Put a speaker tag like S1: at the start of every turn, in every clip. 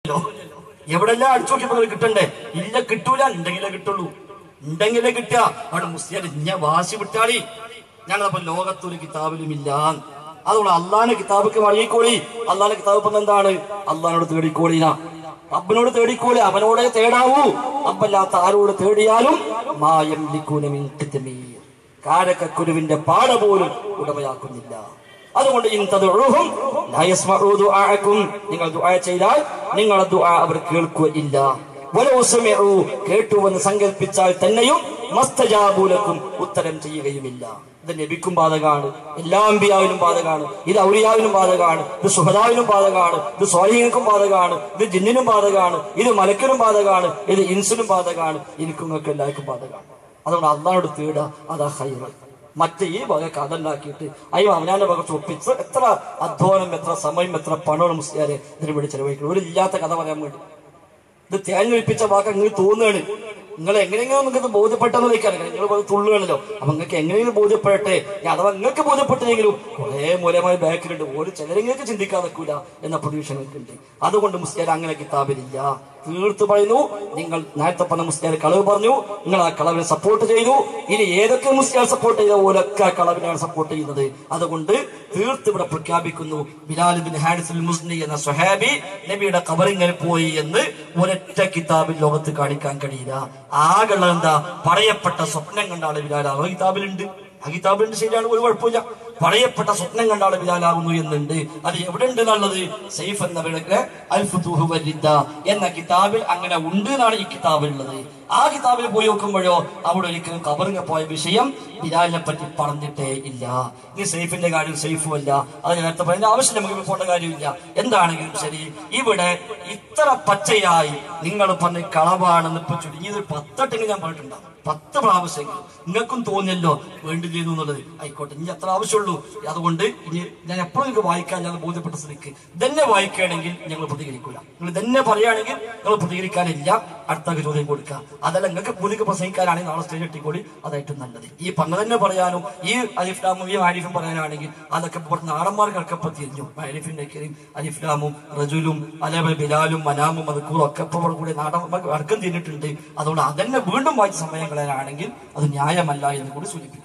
S1: എവിടെല്ലാം അടിച്ചു നോക്കിയപ്പോൾ കിട്ടണ്ടേ ഇല്ല കിട്ടൂല ഉണ്ടെങ്കിലേ കിട്ടുള്ളൂ ഉണ്ടെങ്കിലേ കിട്ടുക അവിടെ മുസ്ലിം ഇഞ്ഞ വാശി വിട്ടാളി ഞങ്ങളപ്പോ ലോകത്തൊരു കിതാബിലും ഇല്ല അതുകൊണ്ട് അള്ളാന്റെ കിതാബിക്ക് മടങ്ങിക്കോളി അള്ളാന്റെ കിതാബ് ഇപ്പം എന്താണ് അള്ളഹാനോട് തേടിക്കോളിന റബ്ബിനോട് തേടിക്കോളി അവനോടെ തേടാവൂ റബ്ബല്ലാത്ത ആരോട് തേടിയാലും മായം ലിക്കൂനമിൻ കിത്തമീർ കാരക്കുരുവിന്റെ പാട പോലും ഉടമയാക്കുന്നില്ല അതുകൊണ്ട് ഇൻ തദ്ഉഹും ലാ യസ്മഉ ദുആഅക്കും നിങ്ങൾ ദുആ ചെയ്താൽ നിങ്ങളുടെ ദുആ അവർ കേൾക്കുകയില്ല വലൗ സമിഉ കേട്ടുവെന്ന് സങ്കല്പിച്ചാൽ തന്നെയും മസ്തജാബൂലക്കും ഉത്തരം ചെയ്യുകയുമില്ല ഇത് നബിക്കും ബാധകാണ് എല്ലാ അമ്പിയാവിനും ബാധകാണ് ഇത് ഔലിയാവിനും ബാധകാണ് ഇത് സുഹദാവിനും ബാധകാണ് ഇത് സ്വാലിഹിനും ബാധകാണ് ഇത് ജിന്നിനും ബാധകാണ് ഇത് മലക്കിനും ബാധകാണ് ഇത് ഇൻസിനും ബാധകാണ് എനിക്കും നിങ്ങൾക്ക് എല്ലാവർക്കും ബാധകാണ് അതുകൊണ്ട് അള്ളാഹോട് തേടുക അതാ ഹൈറ് മറ്റേ ഈ വക കഥ ഉണ്ടാക്കിയിട്ട് അയ്യോ അവനാന്റെ വക ചൊപ്പിച്ച് എത്ര അധ്വാനം എത്ര സമയം എത്ര പണമാണ് മുസ്ലിയാരെ ഇതിന് വേണ്ടി ചെലവഴിക്കുന്നത് ഒരു ഇല്ലാത്ത കഥ പറയാൻ വേണ്ടി ഇത് തേങ്ങ ഒഴിപ്പിച്ച വാക്ക് അങ്ങനെ തോന്നുകയാണ് നിങ്ങൾ എങ്ങനെയെങ്കിലും നിങ്ങൾക്ക് ബോധ്യപ്പെട്ടെന്ന് വയ്ക്കാൻ നിങ്ങൾ അത് തുള്ളുകയാണല്ലോ അപ്പൊ നിങ്ങൾക്ക് എങ്ങനെയെങ്കിലും ബോധ്യപ്പെടട്ടെ ഇനി അഥവാ നിങ്ങൾക്ക് ബോധ്യപ്പെട്ടില്ലെങ്കിലും കുറെ മൂലമായ ബാക്കിലുണ്ട് ഒരു ചിലരെങ്ങൾക്ക് ചിന്തിക്കാൻ നിൽക്കൂല എന്ന പ്രതീക്ഷ നിങ്ങൾക്കുണ്ട് അതുകൊണ്ട് മുസ്ലിം അങ്ങനെ കിതാബിലില്ല തീർത്തു പറയുന്നു നിങ്ങൾ നേരത്തെ പറഞ്ഞ മുസ്ലിം കളവ് പറഞ്ഞു നിങ്ങൾ ആ കളവിനെ സപ്പോർട്ട് ചെയ്തു ഇനി ഏതൊക്കെ മുസ്ലിം സപ്പോർട്ട് ചെയ്ത പോലൊക്കെ ആ കളവിനെയാണ് സപ്പോർട്ട് ചെയ്യുന്നത് അതുകൊണ്ട് തീർത്ത് ഇവിടെ പ്രഖ്യാപിക്കുന്നു ബിലാൽ ബിൻ ഹാരിസുൽ മുസ്ലി എന്ന സ്വഹാബി നബിയുടെ കബറിങ്ങനെ പോയി എന്ന് ഒരൊറ്റ കിതാബിൽ ലോകത്ത് കാണിക്കാൻ കഴിയില്ല ആകെയുള്ള എന്താ പറയപ്പെട്ട സ്വപ്നം കണ്ട ആള് ബിലാൽ ആ കിതാബിലുണ്ട് ആ കിതാബിലുണ്ട് ശരിയാണ് ഒരു കുഴപ്പമില്ല പറയപ്പെട്ട സ്വപ്നം കണ്ട ആള് ബിലാലാകുന്നു എന്നുണ്ട് അത് എവിടെ ഉണ്ട് എന്നുള്ളത് സൈഫ് എന്നവരുടെ അൽഫുദൂഹു വരിദ്ദ എന്ന കിതാബിൽ അങ്ങനെ ഉണ്ട് എന്നാണ് ഈ കിതാബിലുള്ളത് ആ കിതാബിൽ പോയി നോക്കുമ്പോഴോ അവിടെ ഒരിക്കലും കബറിങ്ങ പോയ വിഷയം ബിലാലിനെ പറ്റി പറഞ്ഞിട്ടേ ഇല്ല ഈ സൈഫിന്റെ കാര്യം സൈഫും അല്ല അത് നേരത്തെ പറയുന്ന ആവശ്യം നമുക്ക് പോകേണ്ട കാര്യമില്ല എന്താണെങ്കിലും ശരി ഇവിടെ ഇത്ര പച്ചയായി നിങ്ങൾ പറഞ്ഞ കളവാണെന്ന് ഇപ്പൊ ചുരുങ്ങിയത് ഒരു പത്തെട്ടെങ്കിലും ഞാൻ പറഞ്ഞിട്ടുണ്ടാവും പത്ത് പ്രാവശ്യം നിങ്ങൾക്കും തോന്നിയല്ലോ വേണ്ടി ചെയ്തു എന്നുള്ളത് ആയിക്കോട്ടെ ഇനി അത്ര ആവശ്യമുള്ളൂ അതുകൊണ്ട് ഇനി ഞാൻ എപ്പോഴും നിങ്ങൾക്ക് വായിക്കാൻ ഞാൻ ബോധ്യപ്പെട്ട സ്ഥിതിക്ക് ഇതന്നെ വായിക്കുകയാണെങ്കിൽ ഞങ്ങൾ പ്രതികരിക്കൂല നിങ്ങൾ ഇതന്നെ പറയുകയാണെങ്കിൽ ഞങ്ങൾ പ്രതികരിക്കാനില്ല അടുത്ത ചോദ്യം കൊടുക്കുക അതല്ല നിങ്ങൾക്ക് പൂലിക്ക് പ്രസംഗിക്കാനാണെങ്കിൽ നാളെ സ്റ്റേജ് ഇട്ടിക്കോളി അതായിട്ടും നല്ലത് ഈ പറഞ്ഞ തന്നെ പറയാനും ഈ അലിഫ്ലാമും ഈ ആരിഫും പറയാനാണെങ്കിൽ അതൊക്കെ പുറത്ത് നാടന്മാർക്ക് അടക്കപ്പോ തിരിഞ്ഞു ആരിഫിന്റെ അലിഫ്ലാമും റജുലും അതേപോലെ ബിലാലും മനാമും മതക്കൂറും ഒക്കെ ഇപ്പോൾ ഇവിടെ കൂടി നാടന്മാർക്ക് അടക്കം തിരിഞ്ഞിട്ടുണ്ട് അതുകൊണ്ട് അതന്നെ വീണ്ടും വായിച്ച സമയം കളയാനാണെങ്കിൽ അത് ന്യായമല്ല എന്ന് കൂടി സൂചിപ്പിക്കും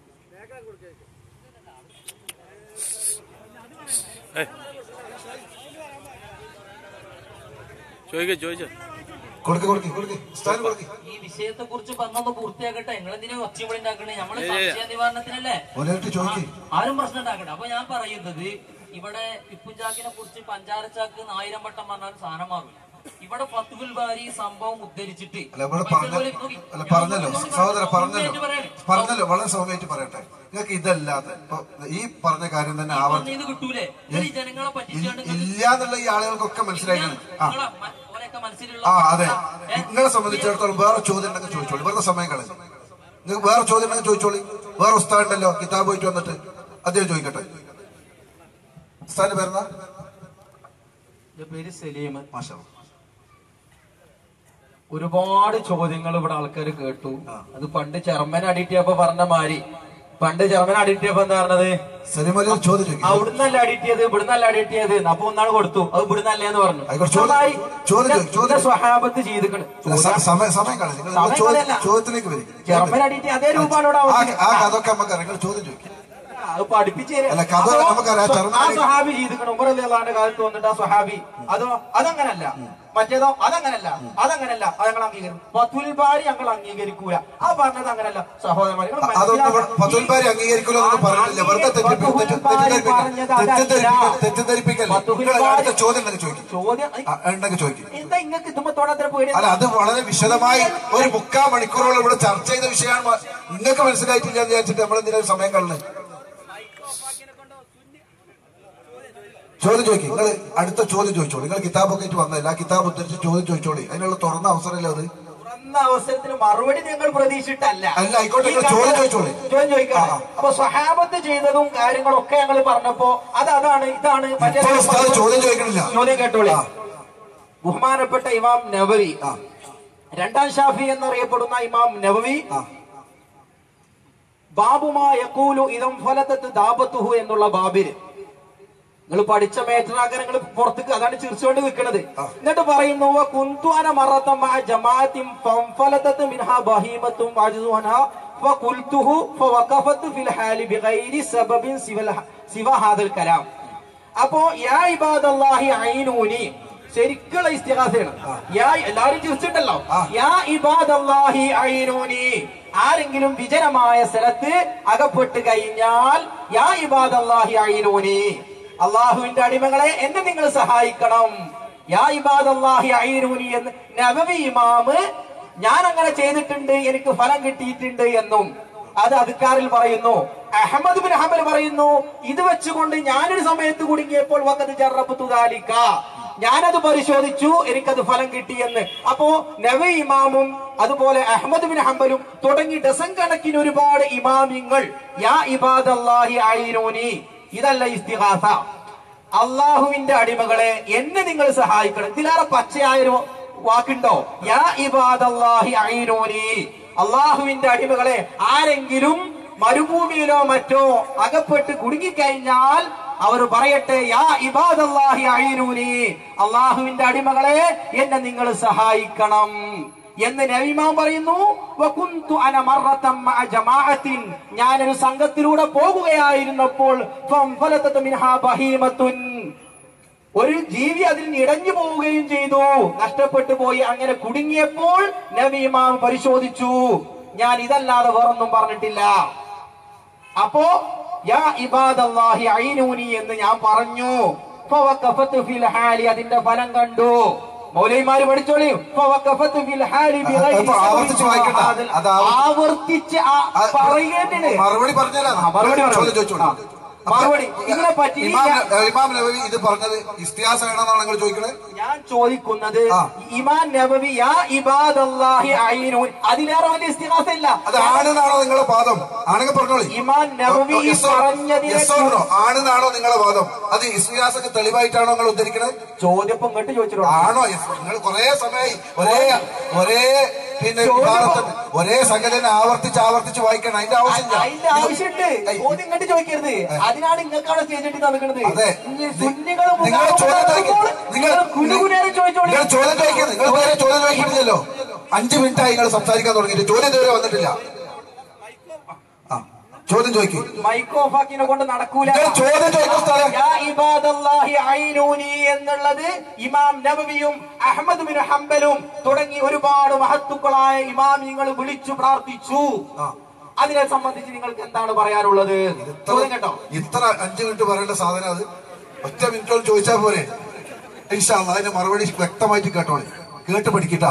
S2: ചോദിക്കോ ചോദിച്ചോ
S3: കൊടുക്ക് കൊടുക്ക് കൊടുക്ക് ഉസ്താദിന് കൊടുക്ക്
S4: ഈ വിഷയത്തെ കുറിച്ച് പറഞ്ഞൊന്ന് പൂർത്തിയാക്കട്ടെ നിങ്ങൾ എന്തിനാ ഒച്ചയുമ്പോൾ ഉണ്ടാക്കണേ നമ്മള്
S2: ഏയ് ഏയ്.
S4: സംശയ നിവാരണത്തിനല്ലേ
S3: ഒരേട്ട് ചോദിക്ക്
S4: ആരും പ്രശ്നം ഉണ്ടാക്കണ്ട അപ്പൊ ഞാൻ പറയുന്നത് ഇവിടെ ഇപ്പുചാക്കിനെ കുറിച്ച് പഞ്ചാരച്ചാക്ക് ആയിരം വട്ടം പറഞ്ഞാലും സാധനം മാറില്ല ഇവിടെ ഫത്തുൽ ബാരി സംഭവം ഉദ്ധരിച്ചിട്ട്
S3: അല്ല ഇവിടെ
S4: പൈസ
S3: പറഞ്ഞ
S4: പോലെ നോക്കി.
S3: അല്ല
S4: ഞാൻ
S3: പറഞ്ഞല്ലോ
S4: നോക്കി
S3: സഹോദര
S4: നോക്കി
S3: പറഞ്ഞല്ലോ
S4: നോക്കി പറയണേ.
S3: പറഞ്ഞല്ലോ വളരെ സൗമ്യമായിട്ട് പറയട്ടെ നിങ്ങൾക്ക് ഇതല്ലാതെ ഇപ്പൊ ഈ പറഞ്ഞ കാര്യം തന്നെ
S4: ഈ
S3: ആവർത്തി
S4: പറഞ്ഞത് കിട്ടൂലേ നിങ്ങൾ ഈ ജനങ്ങളെ പറ്റിച്ചാണ്ട്
S3: ഇല്ല എന്നുള്ള ഈ ആളുകൾക്കൊക്കെ മനസ്സിലാക്കണം ആ
S4: നിങ്ങളെ മ- ഓലെയൊക്കെ മനസ്സിലുള്ള
S3: ആ അതെ
S4: ഏ?
S3: നിങ്ങളെ സംബന്ധിച്ചിടത്തോളം വേറെ ചോദ്യം ഉണ്ടെങ്കിൽ ചോദിച്ചോളി വെറുതെ സമയം കളഞ്ഞു നിങ്ങൾക്ക് വേറെ ചോദ്യം ഉണ്ടെങ്കിൽ ചോദിച്ചോളി വേറെ ഉസ്താദ് ഉണ്ടല്ലോ കിതാബ് പോയിട്ട് വന്നിട്ട് അദ്ദേഹം ചോദിക്കട്ടെ ഉസ്താദിന്റെ പേരെന്താ
S5: എന്റെ പേര് സലീം
S3: മാഷാ
S5: ഒരുപാട് ചോദ്യങ്ങൾ ഇവിടെ ആൾക്കാർ കേട്ടു അത് പണ്ട് ചെറുമൻ അടിറ്റിയപ്പോ പറഞ്ഞ മാതിരി പണ്ട് ചെറുമൻ അടിറ്റിയപ്പോ എന്താ പറഞ്ഞത്
S3: സലീം അലി ഒരു ചോദ്യം ചോദിക്കും
S5: അവിടുന്നല്ല അടിറ്റിയത് ഇവിടുന്നല്ല അടിറ്റിയത് അപ്പൊ ഒന്നാണ് കൊടുത്തു അത് ഇവിടുന്നല്ലേന്ന് പറഞ്ഞു
S3: ആയിക്കോട്ടെ, ചോദ്യം-
S5: നന്നായി.
S3: ചോദ്യം
S5: ഇന്ന-
S3: ചോദിക്ക്, ചോദ്യം
S5: ഇന്ന സ്വഹാബത്ത് ചെയ്തിക്കണ്
S3: അല്ല, സ- സമയം സമയം കളഞ്ഞു നിങ്ങൾ
S5: സമയം
S3: ചോദ്യ-
S5: കളയല്ല.
S3: ചോദ്യത്തിലേക്ക് വരും
S5: ചെറുമൻ അടിറ്റി അതേ രൂപമാണ്
S3: ആ
S5: അവിടെ
S3: ആ കഥയൊക്കെ നമുക്ക് അറിയാം നിങ്ങൾ ചോദ്യം ചോദിക്കും
S5: അത് പഠിപ്പിച്ചു തരാം.
S3: അല്ല, കഥ
S5: അതോ
S3: നമുക്കറിയാം.
S5: സ്വ-
S3: ചെറുമൻ
S5: ആ
S3: അടി-
S5: സ്വഹാബി ചെയ്തിക്കണം ഉമർ അള്ളാന്റെ കാലത്ത് വന്നിട്ട് ആ സ്വഹാബി അതോ അതങ്ങനല്ല മറ്റേതോ അതങ്ങനല്ല അതങ്ങനല്ല അത് ഞങ്ങൾ അംഗീകരിക്കും ഫത്തുൽ ബാരി ഞങ്ങൾ അംഗീകരിക്കൂല ആ പറഞ്ഞത് അങ്ങനല്ല സഹോദരന്മാർ നിങ്ങൾ
S3: അതൊന്നും
S5: മനസ്സിലാക്കണം.
S3: ഫത്തുൽബാരി അംഗീകരിക്കില്ല എന്നൊന്നും പറഞ്ഞില്ല വെറുതെ തെറ്റിപ്പി- തെറ്റി- തെറ്റിദ്ധരിപ്പിക്കൽ തെറ്റിദ്ധരിപ്പിക്കൽ തെറ്റിദ്ധരിപ്പിക്കൽ നിങ്ങൾ അടുത്ത ചോദ്യം ഉണ്ടെങ്കിൽ ചോദിക്കും
S5: ചോദ്യം
S3: ആ, ഉണ്ടെങ്കിൽ ചോദിക്കും
S5: എന്താ ഇങ്ങക്ക് ഇതുമ്പോ തോടാത്ര പേടി
S3: അല്ല അത് വളരെ വിശദമായി ഒരു മുക്കാ മണിക്കൂറോളം ഇവിടെ ചർച്ച ചെയ്ത വിഷയമാണ് മ- നിങ്ങൾക്ക് മനസ്സിലായിട്ടില്ല എന്ന് വിചാരിച്ചിട്ട് നമ്മൾ എന്തിനാ ഒരു സമയം കളഞ്ഞത് ചോദ്യം ചോദിക്കും നിങ്ങൾ അടുത്ത ചോദ്യം ചോദിച്ചോളൂ നിങ്ങൾ കിതാബൊക്കെ ആയിട്ട് വന്നതല്ല ആ കിതാബ് ഉദ്ധരിച്ച് ചോദ്യം ചോദിച്ചോളി അതിനുള്ള തുറന്ന അവസരമല്ലേ അത്
S5: തുറന്ന അവസരത്തിന് മറുപടി നിങ്ങൾ പ്രതീക്ഷിച്ചിട്ടല്ല
S3: അല്ല, ആയിക്കോട്ടെ,
S5: ഈ
S3: നിങ്ങൾ
S5: കണ്ട-
S3: ചോദ്യം ചോദിച്ചോളൂ.
S5: ചോദ്യം ചോദിക്കാം
S3: ആ, ആ.
S5: അപ്പൊ സ്വഹാബത്ത് ചെയ്തതും കാര്യങ്ങളൊക്കെ ഞങ്ങൾ പറഞ്ഞപ്പോ അത് അതാണ് ഇതാണ് മറ്റേ
S3: ഇപ്പോൾ ഉസ്താദ് ചോദ്യം ചോദിക്കണില്ല
S5: ചോദ്യം കേട്ടോളി
S3: ആ.
S5: ബഹുമാനപ്പെട്ട ഇമാം നവവി
S3: ആ.
S5: രണ്ടാം ഷാഫി എന്നറിയപ്പെടുന്ന ഇമാം നവവി
S3: ആ
S5: ബാബുമാ യക്കൂലു ഇതം ഫലത്തത്ത് ദാപത്തുഹു എന്നുള്ള ബാബില് നിങ്ങൾ പഠിച്ച മേറ്ററാക്കാൻ നിങ്ങൾ പുറത്തേക്ക് അതാണ് ചിരിച്ചുകൊണ്ട് നിൽക്കുന്നത് എന്നിട്ട് പറയുന്നു "വ കുന്തു അന മറത്തം മഅ ജമാഅത്തിൻ ഫംഫലതത് മിൻഹാ ബഹീമത്തും വഅജ്സു അൻഹാ ഫഖുൽതുഹു ഫവഖഫത്തു ഫിൽ ഹാലി ബിഗൈരി സബബിൻ സിവൽ സിവ ഹാദൽ കലാം അപ്പോ യാ ഇബാദല്ലാഹി ഐനൂനി ശരിക്കുള്ള ഇസ്തിഹാസയാണ് യാ എല്ലാവരും ചിരിച്ചിട്ടല്ലോ യാ ഇബാദല്ലാഹി ഐനൂനി ആരെങ്കിലും വിജനമായ സ്ഥലത്ത് അകപ്പെട്ട് കഴിഞ്ഞാൽ യാ ഇബാദല്ലാഹി ഐനൂനി അള്ളാഹുവിന്റെ അടിമകളെ എന്നെ നിങ്ങൾ സഹായിക്കണം യാ ഇബാദല്ലാഹി ഐനൂനി എന്ന് നബവി ഇമാമ് ഞാൻ അങ്ങനെ ചെയ്തിട്ടുണ്ട് എനിക്ക് ഫലം കിട്ടിയിട്ടുണ്ട് എന്നും അത് അധികാരിൽ പറയുന്നു അഹമ്മദ് ബിൻ ഹംബൽ പറയുന്നു ഇത് വെച്ചുകൊണ്ട് ഞാനൊരു സമയത്ത് കുടുങ്ങിയപ്പോൾ വക്കത് ജറബത്തു ദാലിക ഞാനത് പരിശോധിച്ചു എനിക്കത് ഫലം കിട്ടിയെന്ന് അപ്പോ നവ ഇമാമും അതുപോലെ അഹമ്മദ് ബിൻ ഹംബലും തുടങ്ങി ഡസൻ കണക്കിന് ഒരുപാട് ഇമാമിങ്ങൾ യാ ഇബാദല്ലാഹി ഐനൂനി ഇതല്ല ഇസ്തിഹാസ അള്ളാഹുവിന്റെ അടിമകളെ എന്നെ നിങ്ങൾ സഹായിക്കണം ഇതിലേറെ പച്ചയായൊരു വാക്കുണ്ടോ യാ ഇബാദല്ലാഹി ഐനൂനി അള്ളാഹുവിന്റെ അടിമകളെ ആരെങ്കിലും മരുഭൂമിയിലോ മറ്റോ അകപ്പെട്ട് കുടുങ്ങിക്കഴിഞ്ഞാൽ അവർ പറയട്ടെ യാ ഇബാദല്ലാഹി ഐനൂനി അള്ളാഹുവിന്റെ അടിമകളെ എന്നെ നിങ്ങൾ സഹായിക്കണം എന്ന് നബിമാൻ പറയുന്നു വകുന്തു അന മറത്തം മഅ ജമാഅത്തിൻ ഞാനൊരു സംഘത്തിലൂടെ പോകുകയായിരുന്നപ്പോൾ ഫംഫലതത് മിൻഹാ ബഹീമത്തുൻ ഒരു ജീവി അതിൽ ഇടഞ്ഞു പോവുകയും ചെയ്തു നഷ്ടപ്പെട്ടു പോയി അങ്ങനെ കുടുങ്ങിയപ്പോൾ നബിമാം പരിശോധിച്ചു ഞാൻ ഇതല്ലാതെ വേറൊന്നും പറഞ്ഞിട്ടില്ല അപ്പോ യാ ഇബാദല്ലാഹി ഐനൂനി എന്ന് ഞാൻ പറഞ്ഞു ഫവഖഫത്തു ഫിൽ ഹാലി അതിന്റെ ഫലം കണ്ടു മൗലൈമാര് പഠിച്ചോളി ഫവഖഫത്തു ഫിൽ ഹാലി ബിഗൈരി
S3: അപ്പൊ ആവർത്തിച്ച് വായിക്കണ്ട.
S5: അതിൽ
S3: അത് ആവർത്തി-
S5: ആവർത്തിച്ച് ആ-
S3: ആ,
S5: പറയേണ്ടത്
S3: മറുപടി പറഞ്ഞുതരാം
S5: ആ, മറുപടി
S3: ചോദ്യം
S5: മറുപടി.
S3: ചോദിച്ചോളൂ
S5: ആ. മറുപടി ഇതിനെ പറ്റി
S3: ഇമാം
S5: ഞാൻ-
S3: ഇമാം നബവി ഇത് പറഞ്ഞത് ഇസ്തിഹാസമാണെന്നാണ് നിങ്ങൾ ചോദിക്കണത്
S5: ഞാൻ ചോദിക്കുന്നത്
S3: ആ.
S5: ഇമാൻ നബവി യാ ഇബാദല്ലാഹി ഐനൂൻ അതിലേറെ വലിയ ഇസ്തിഹാസ ഇല്ല
S3: അത് ആണെന്നാണോ നിങ്ങളുടെ വാദം ആണെങ്കിൽ പറഞ്ഞോളി
S5: ഇമാൻ നബവി
S3: Yes or-
S5: പറഞ്ഞതിനെ
S3: yes or no? ആണെന്നാണോ നിങ്ങളുടെ വാദം അത് ഇസ്തിഹാസക്ക് തെളിവായിട്ടാണോ നിങ്ങൾ ഉദ്ധരിക്കണത്
S5: ചോദ്യപ്പം കേട്ട് ചോദിച്ചിട്ടുണ്ട്
S3: ആണോ Yes. നിങ്ങൾ കുറെ സമയമായി ഒരേ ഒരേ പിന്നെ
S5: ചോദ്യം-
S3: വിഭാഗത്തിന് ഒരേ സംഗതിനെ ആവർത്തിച്ച് ആവർത്തിച്ച് വായിക്കണം അതിന്റെ ആവശ്യമില്ല
S5: അതിന്റെ ആവശ്യമുണ്ട്
S3: ഐ-
S5: ചോദ്യം ഇങ്ങോട്ട് ചോദിക്കരുത് അതിനാണ് നിങ്ങൾക്ക് അവിടെ സ്റ്റേജിട്ട് നടക്കുന്നത്
S3: അതെ
S5: സുന്നികൾ
S3: നിങ്ങൾ ചോദ്യം ചോദിക്കുന്നത് നിങ്ങൾ
S5: കുനുകുനേരെ ചോദിച്ചോളി
S3: നിങ്ങൾ ചോദ്യം ചോദിക്കുന്നത് നിങ്ങൾ നേരെ ചോദ്യം ചോദിക്കുന്നില്ലല്ലോ അഞ്ചു മിനിറ്റായി നിങ്ങൾ സംസാരിക്കാൻ തുടങ്ങിയിട്ട് ചോദ്യം ഇതുവരെ വന്നിട്ടില്ല ആ ചോദ്യം ചോദിക്കും
S5: മൈക്ക് ഓഫ് ആക്കിനെ കൊണ്ട് നടക്കൂല
S3: നിങ്ങൾ ചോദ്യം ചോദിക്കുന്ന സ്ഥലം
S5: യാ ഇബാദല്ലാഹി ഐനൂനി എന്നുള്ളത് ഇമാം നബവിയും അഹമ്മദ് ബിൻ ഹംബലും തുടങ്ങി ഒരുപാട് മഹത്തുക്കളായ ഇമാമിങ്ങൾ വിളിച്ചു പ്രാർത്ഥിച്ചു
S3: ആ.
S5: അതിനെ സംബന്ധിച്ച് നിങ്ങൾക്ക് എന്താണ് പറയാനുള്ളത് ചോദ്യം കേട്ടോ
S3: ഇത്ര അഞ്ചു മിനിറ്റ് പറയേണ്ട സാധനം അത് ഒറ്റ മിനിറ്റോട് ചോദിച്ചാൽ പോരെ ഇൻഷാല്ല അതിന്റെ മറുപടി വ്യക്തമായിട്ട് കേട്ടോളി കേട്ട് പഠിക്കട്ടാ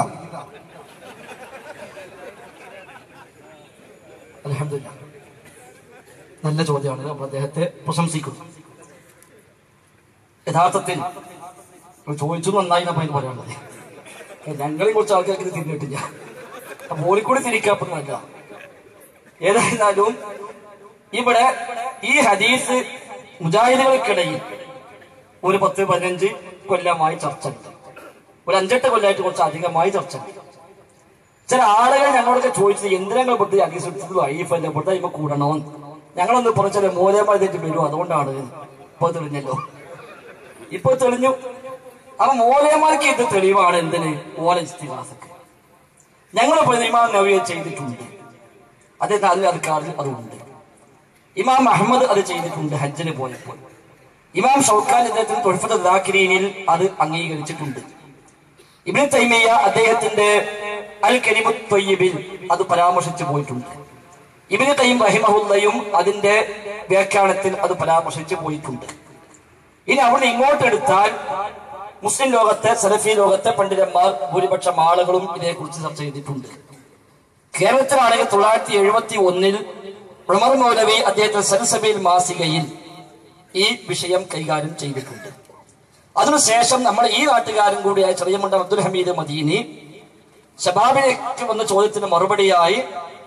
S1: അൽഹംദുലില്ലാ. നല്ല ചോദ്യമാണ് നമ്മൾ അദ്ദേഹത്തെ പ്രശംസിക്കുന്നു യഥാർത്ഥത്തിൽ നിങ്ങൾ ചോദിച്ചു നന്നായി നമ്മൾ അതിന് പറയാനുള്ളത് ഞങ്ങളെ കുറച്ച് ആൾക്കാർക്ക് ഇത് തിരിഞ്ഞിട്ടില്ല അപ്പൊ ഓലിക്കൂടി തിരിക്കാപ്പെടുന്നതല്ല ഏതായിരുന്നാലും ഇവിടെ ഈ ഹദീസ് മുജാഹിദുകൾക്കിടയിൽ ഒരു പത്ത് പതിനഞ്ച് കൊല്ലമായി ചർച്ച ഉണ്ട് ഒരു അഞ്ചെട്ട് കൊല്ലമായിട്ട് കുറച്ച് അധികമായി ചർച്ച ഉണ്ട് ചില ആളുകൾ ഞങ്ങളൊക്കെ ചോദിച്ചത് എന്തിനാങ്ങൾ പെട്ട് ഹദീസ് എടുത്തത് അയ്യഫല്ല പെട്ട് ഇപ്പൊ കൂടണമെന്ന് ഞങ്ങളൊന്ന് പറഞ്ഞാൽ മൂലമായി തെറ്റി വരും അതുകൊണ്ടാണ് ഇപ്പൊ തെളിഞ്ഞല്ലോ ഇപ്പൊ തെളിഞ്ഞു അപ്പൊ മൂലയമാർക്ക് ഇത് തെളിവാണ് എന്തിന് ഓല ഇസ്തിഹാസക്ക് ഞങ്ങൾ ഇമാം നവിയെ ചെയ്തിട്ടുണ്ട് അദ്ദേഹത്തിന് അതിൽ അധികാരിൽ അതുണ്ട് ഇമാം അഹമ്മദ് അത് ചെയ്തിട്ടുണ്ട് ഹജ്ജിന് പോയപ്പോൾ ഇമാം ഷൗക്കാൻ അദ്ദേഹത്തിന് തൊഴിഫത്ത് ദാക്കിരീനിൽ അത് അംഗീകരിച്ചിട്ടുണ്ട് ഇബ്നു തൈമിയ അദ്ദേഹത്തിന്റെ അൽ കലിമു ത്വയ്യിബിൽ അത് പരാമർശിച്ചു പോയിട്ടുണ്ട് ഇബ്നു തൈം റഹിമഹുല്ലയും അതിന്റെ വ്യാഖ്യാനത്തിൽ അത് പരാമർശിച്ചു പോയിട്ടുണ്ട് ഇനി അവിടെ ഇങ്ങോട്ട് എടുത്താൽ മുസ്ലിം ലോകത്തെ സലഫി ലോകത്തെ പണ്ഡിതന്മാർ ഭൂരിപക്ഷം ആളുകളും ഇതേക്കുറിച്ച് ചർച്ച ചെയ്തിട്ടുണ്ട് കേരളത്തിലാണെങ്കിൽ തൊള്ളായിരത്തി എഴുപത്തി ഒന്നിൽ ഉമർ മൗലവി അദ്ദേഹത്തിന്റെ സരസഭയിൽ മാസികയിൽ ഈ വിഷയം കൈകാര്യം ചെയ്തിട്ടുണ്ട് അതിനുശേഷം നമ്മൾ ഈ നാട്ടുകാരൻ കൂടിയായ ചെറിയമുണ്ട അബ്ദുൽ ഹമീദ് മദീനി ഷബാബിലേക്ക് വന്ന ചോദ്യത്തിന് മറുപടിയായി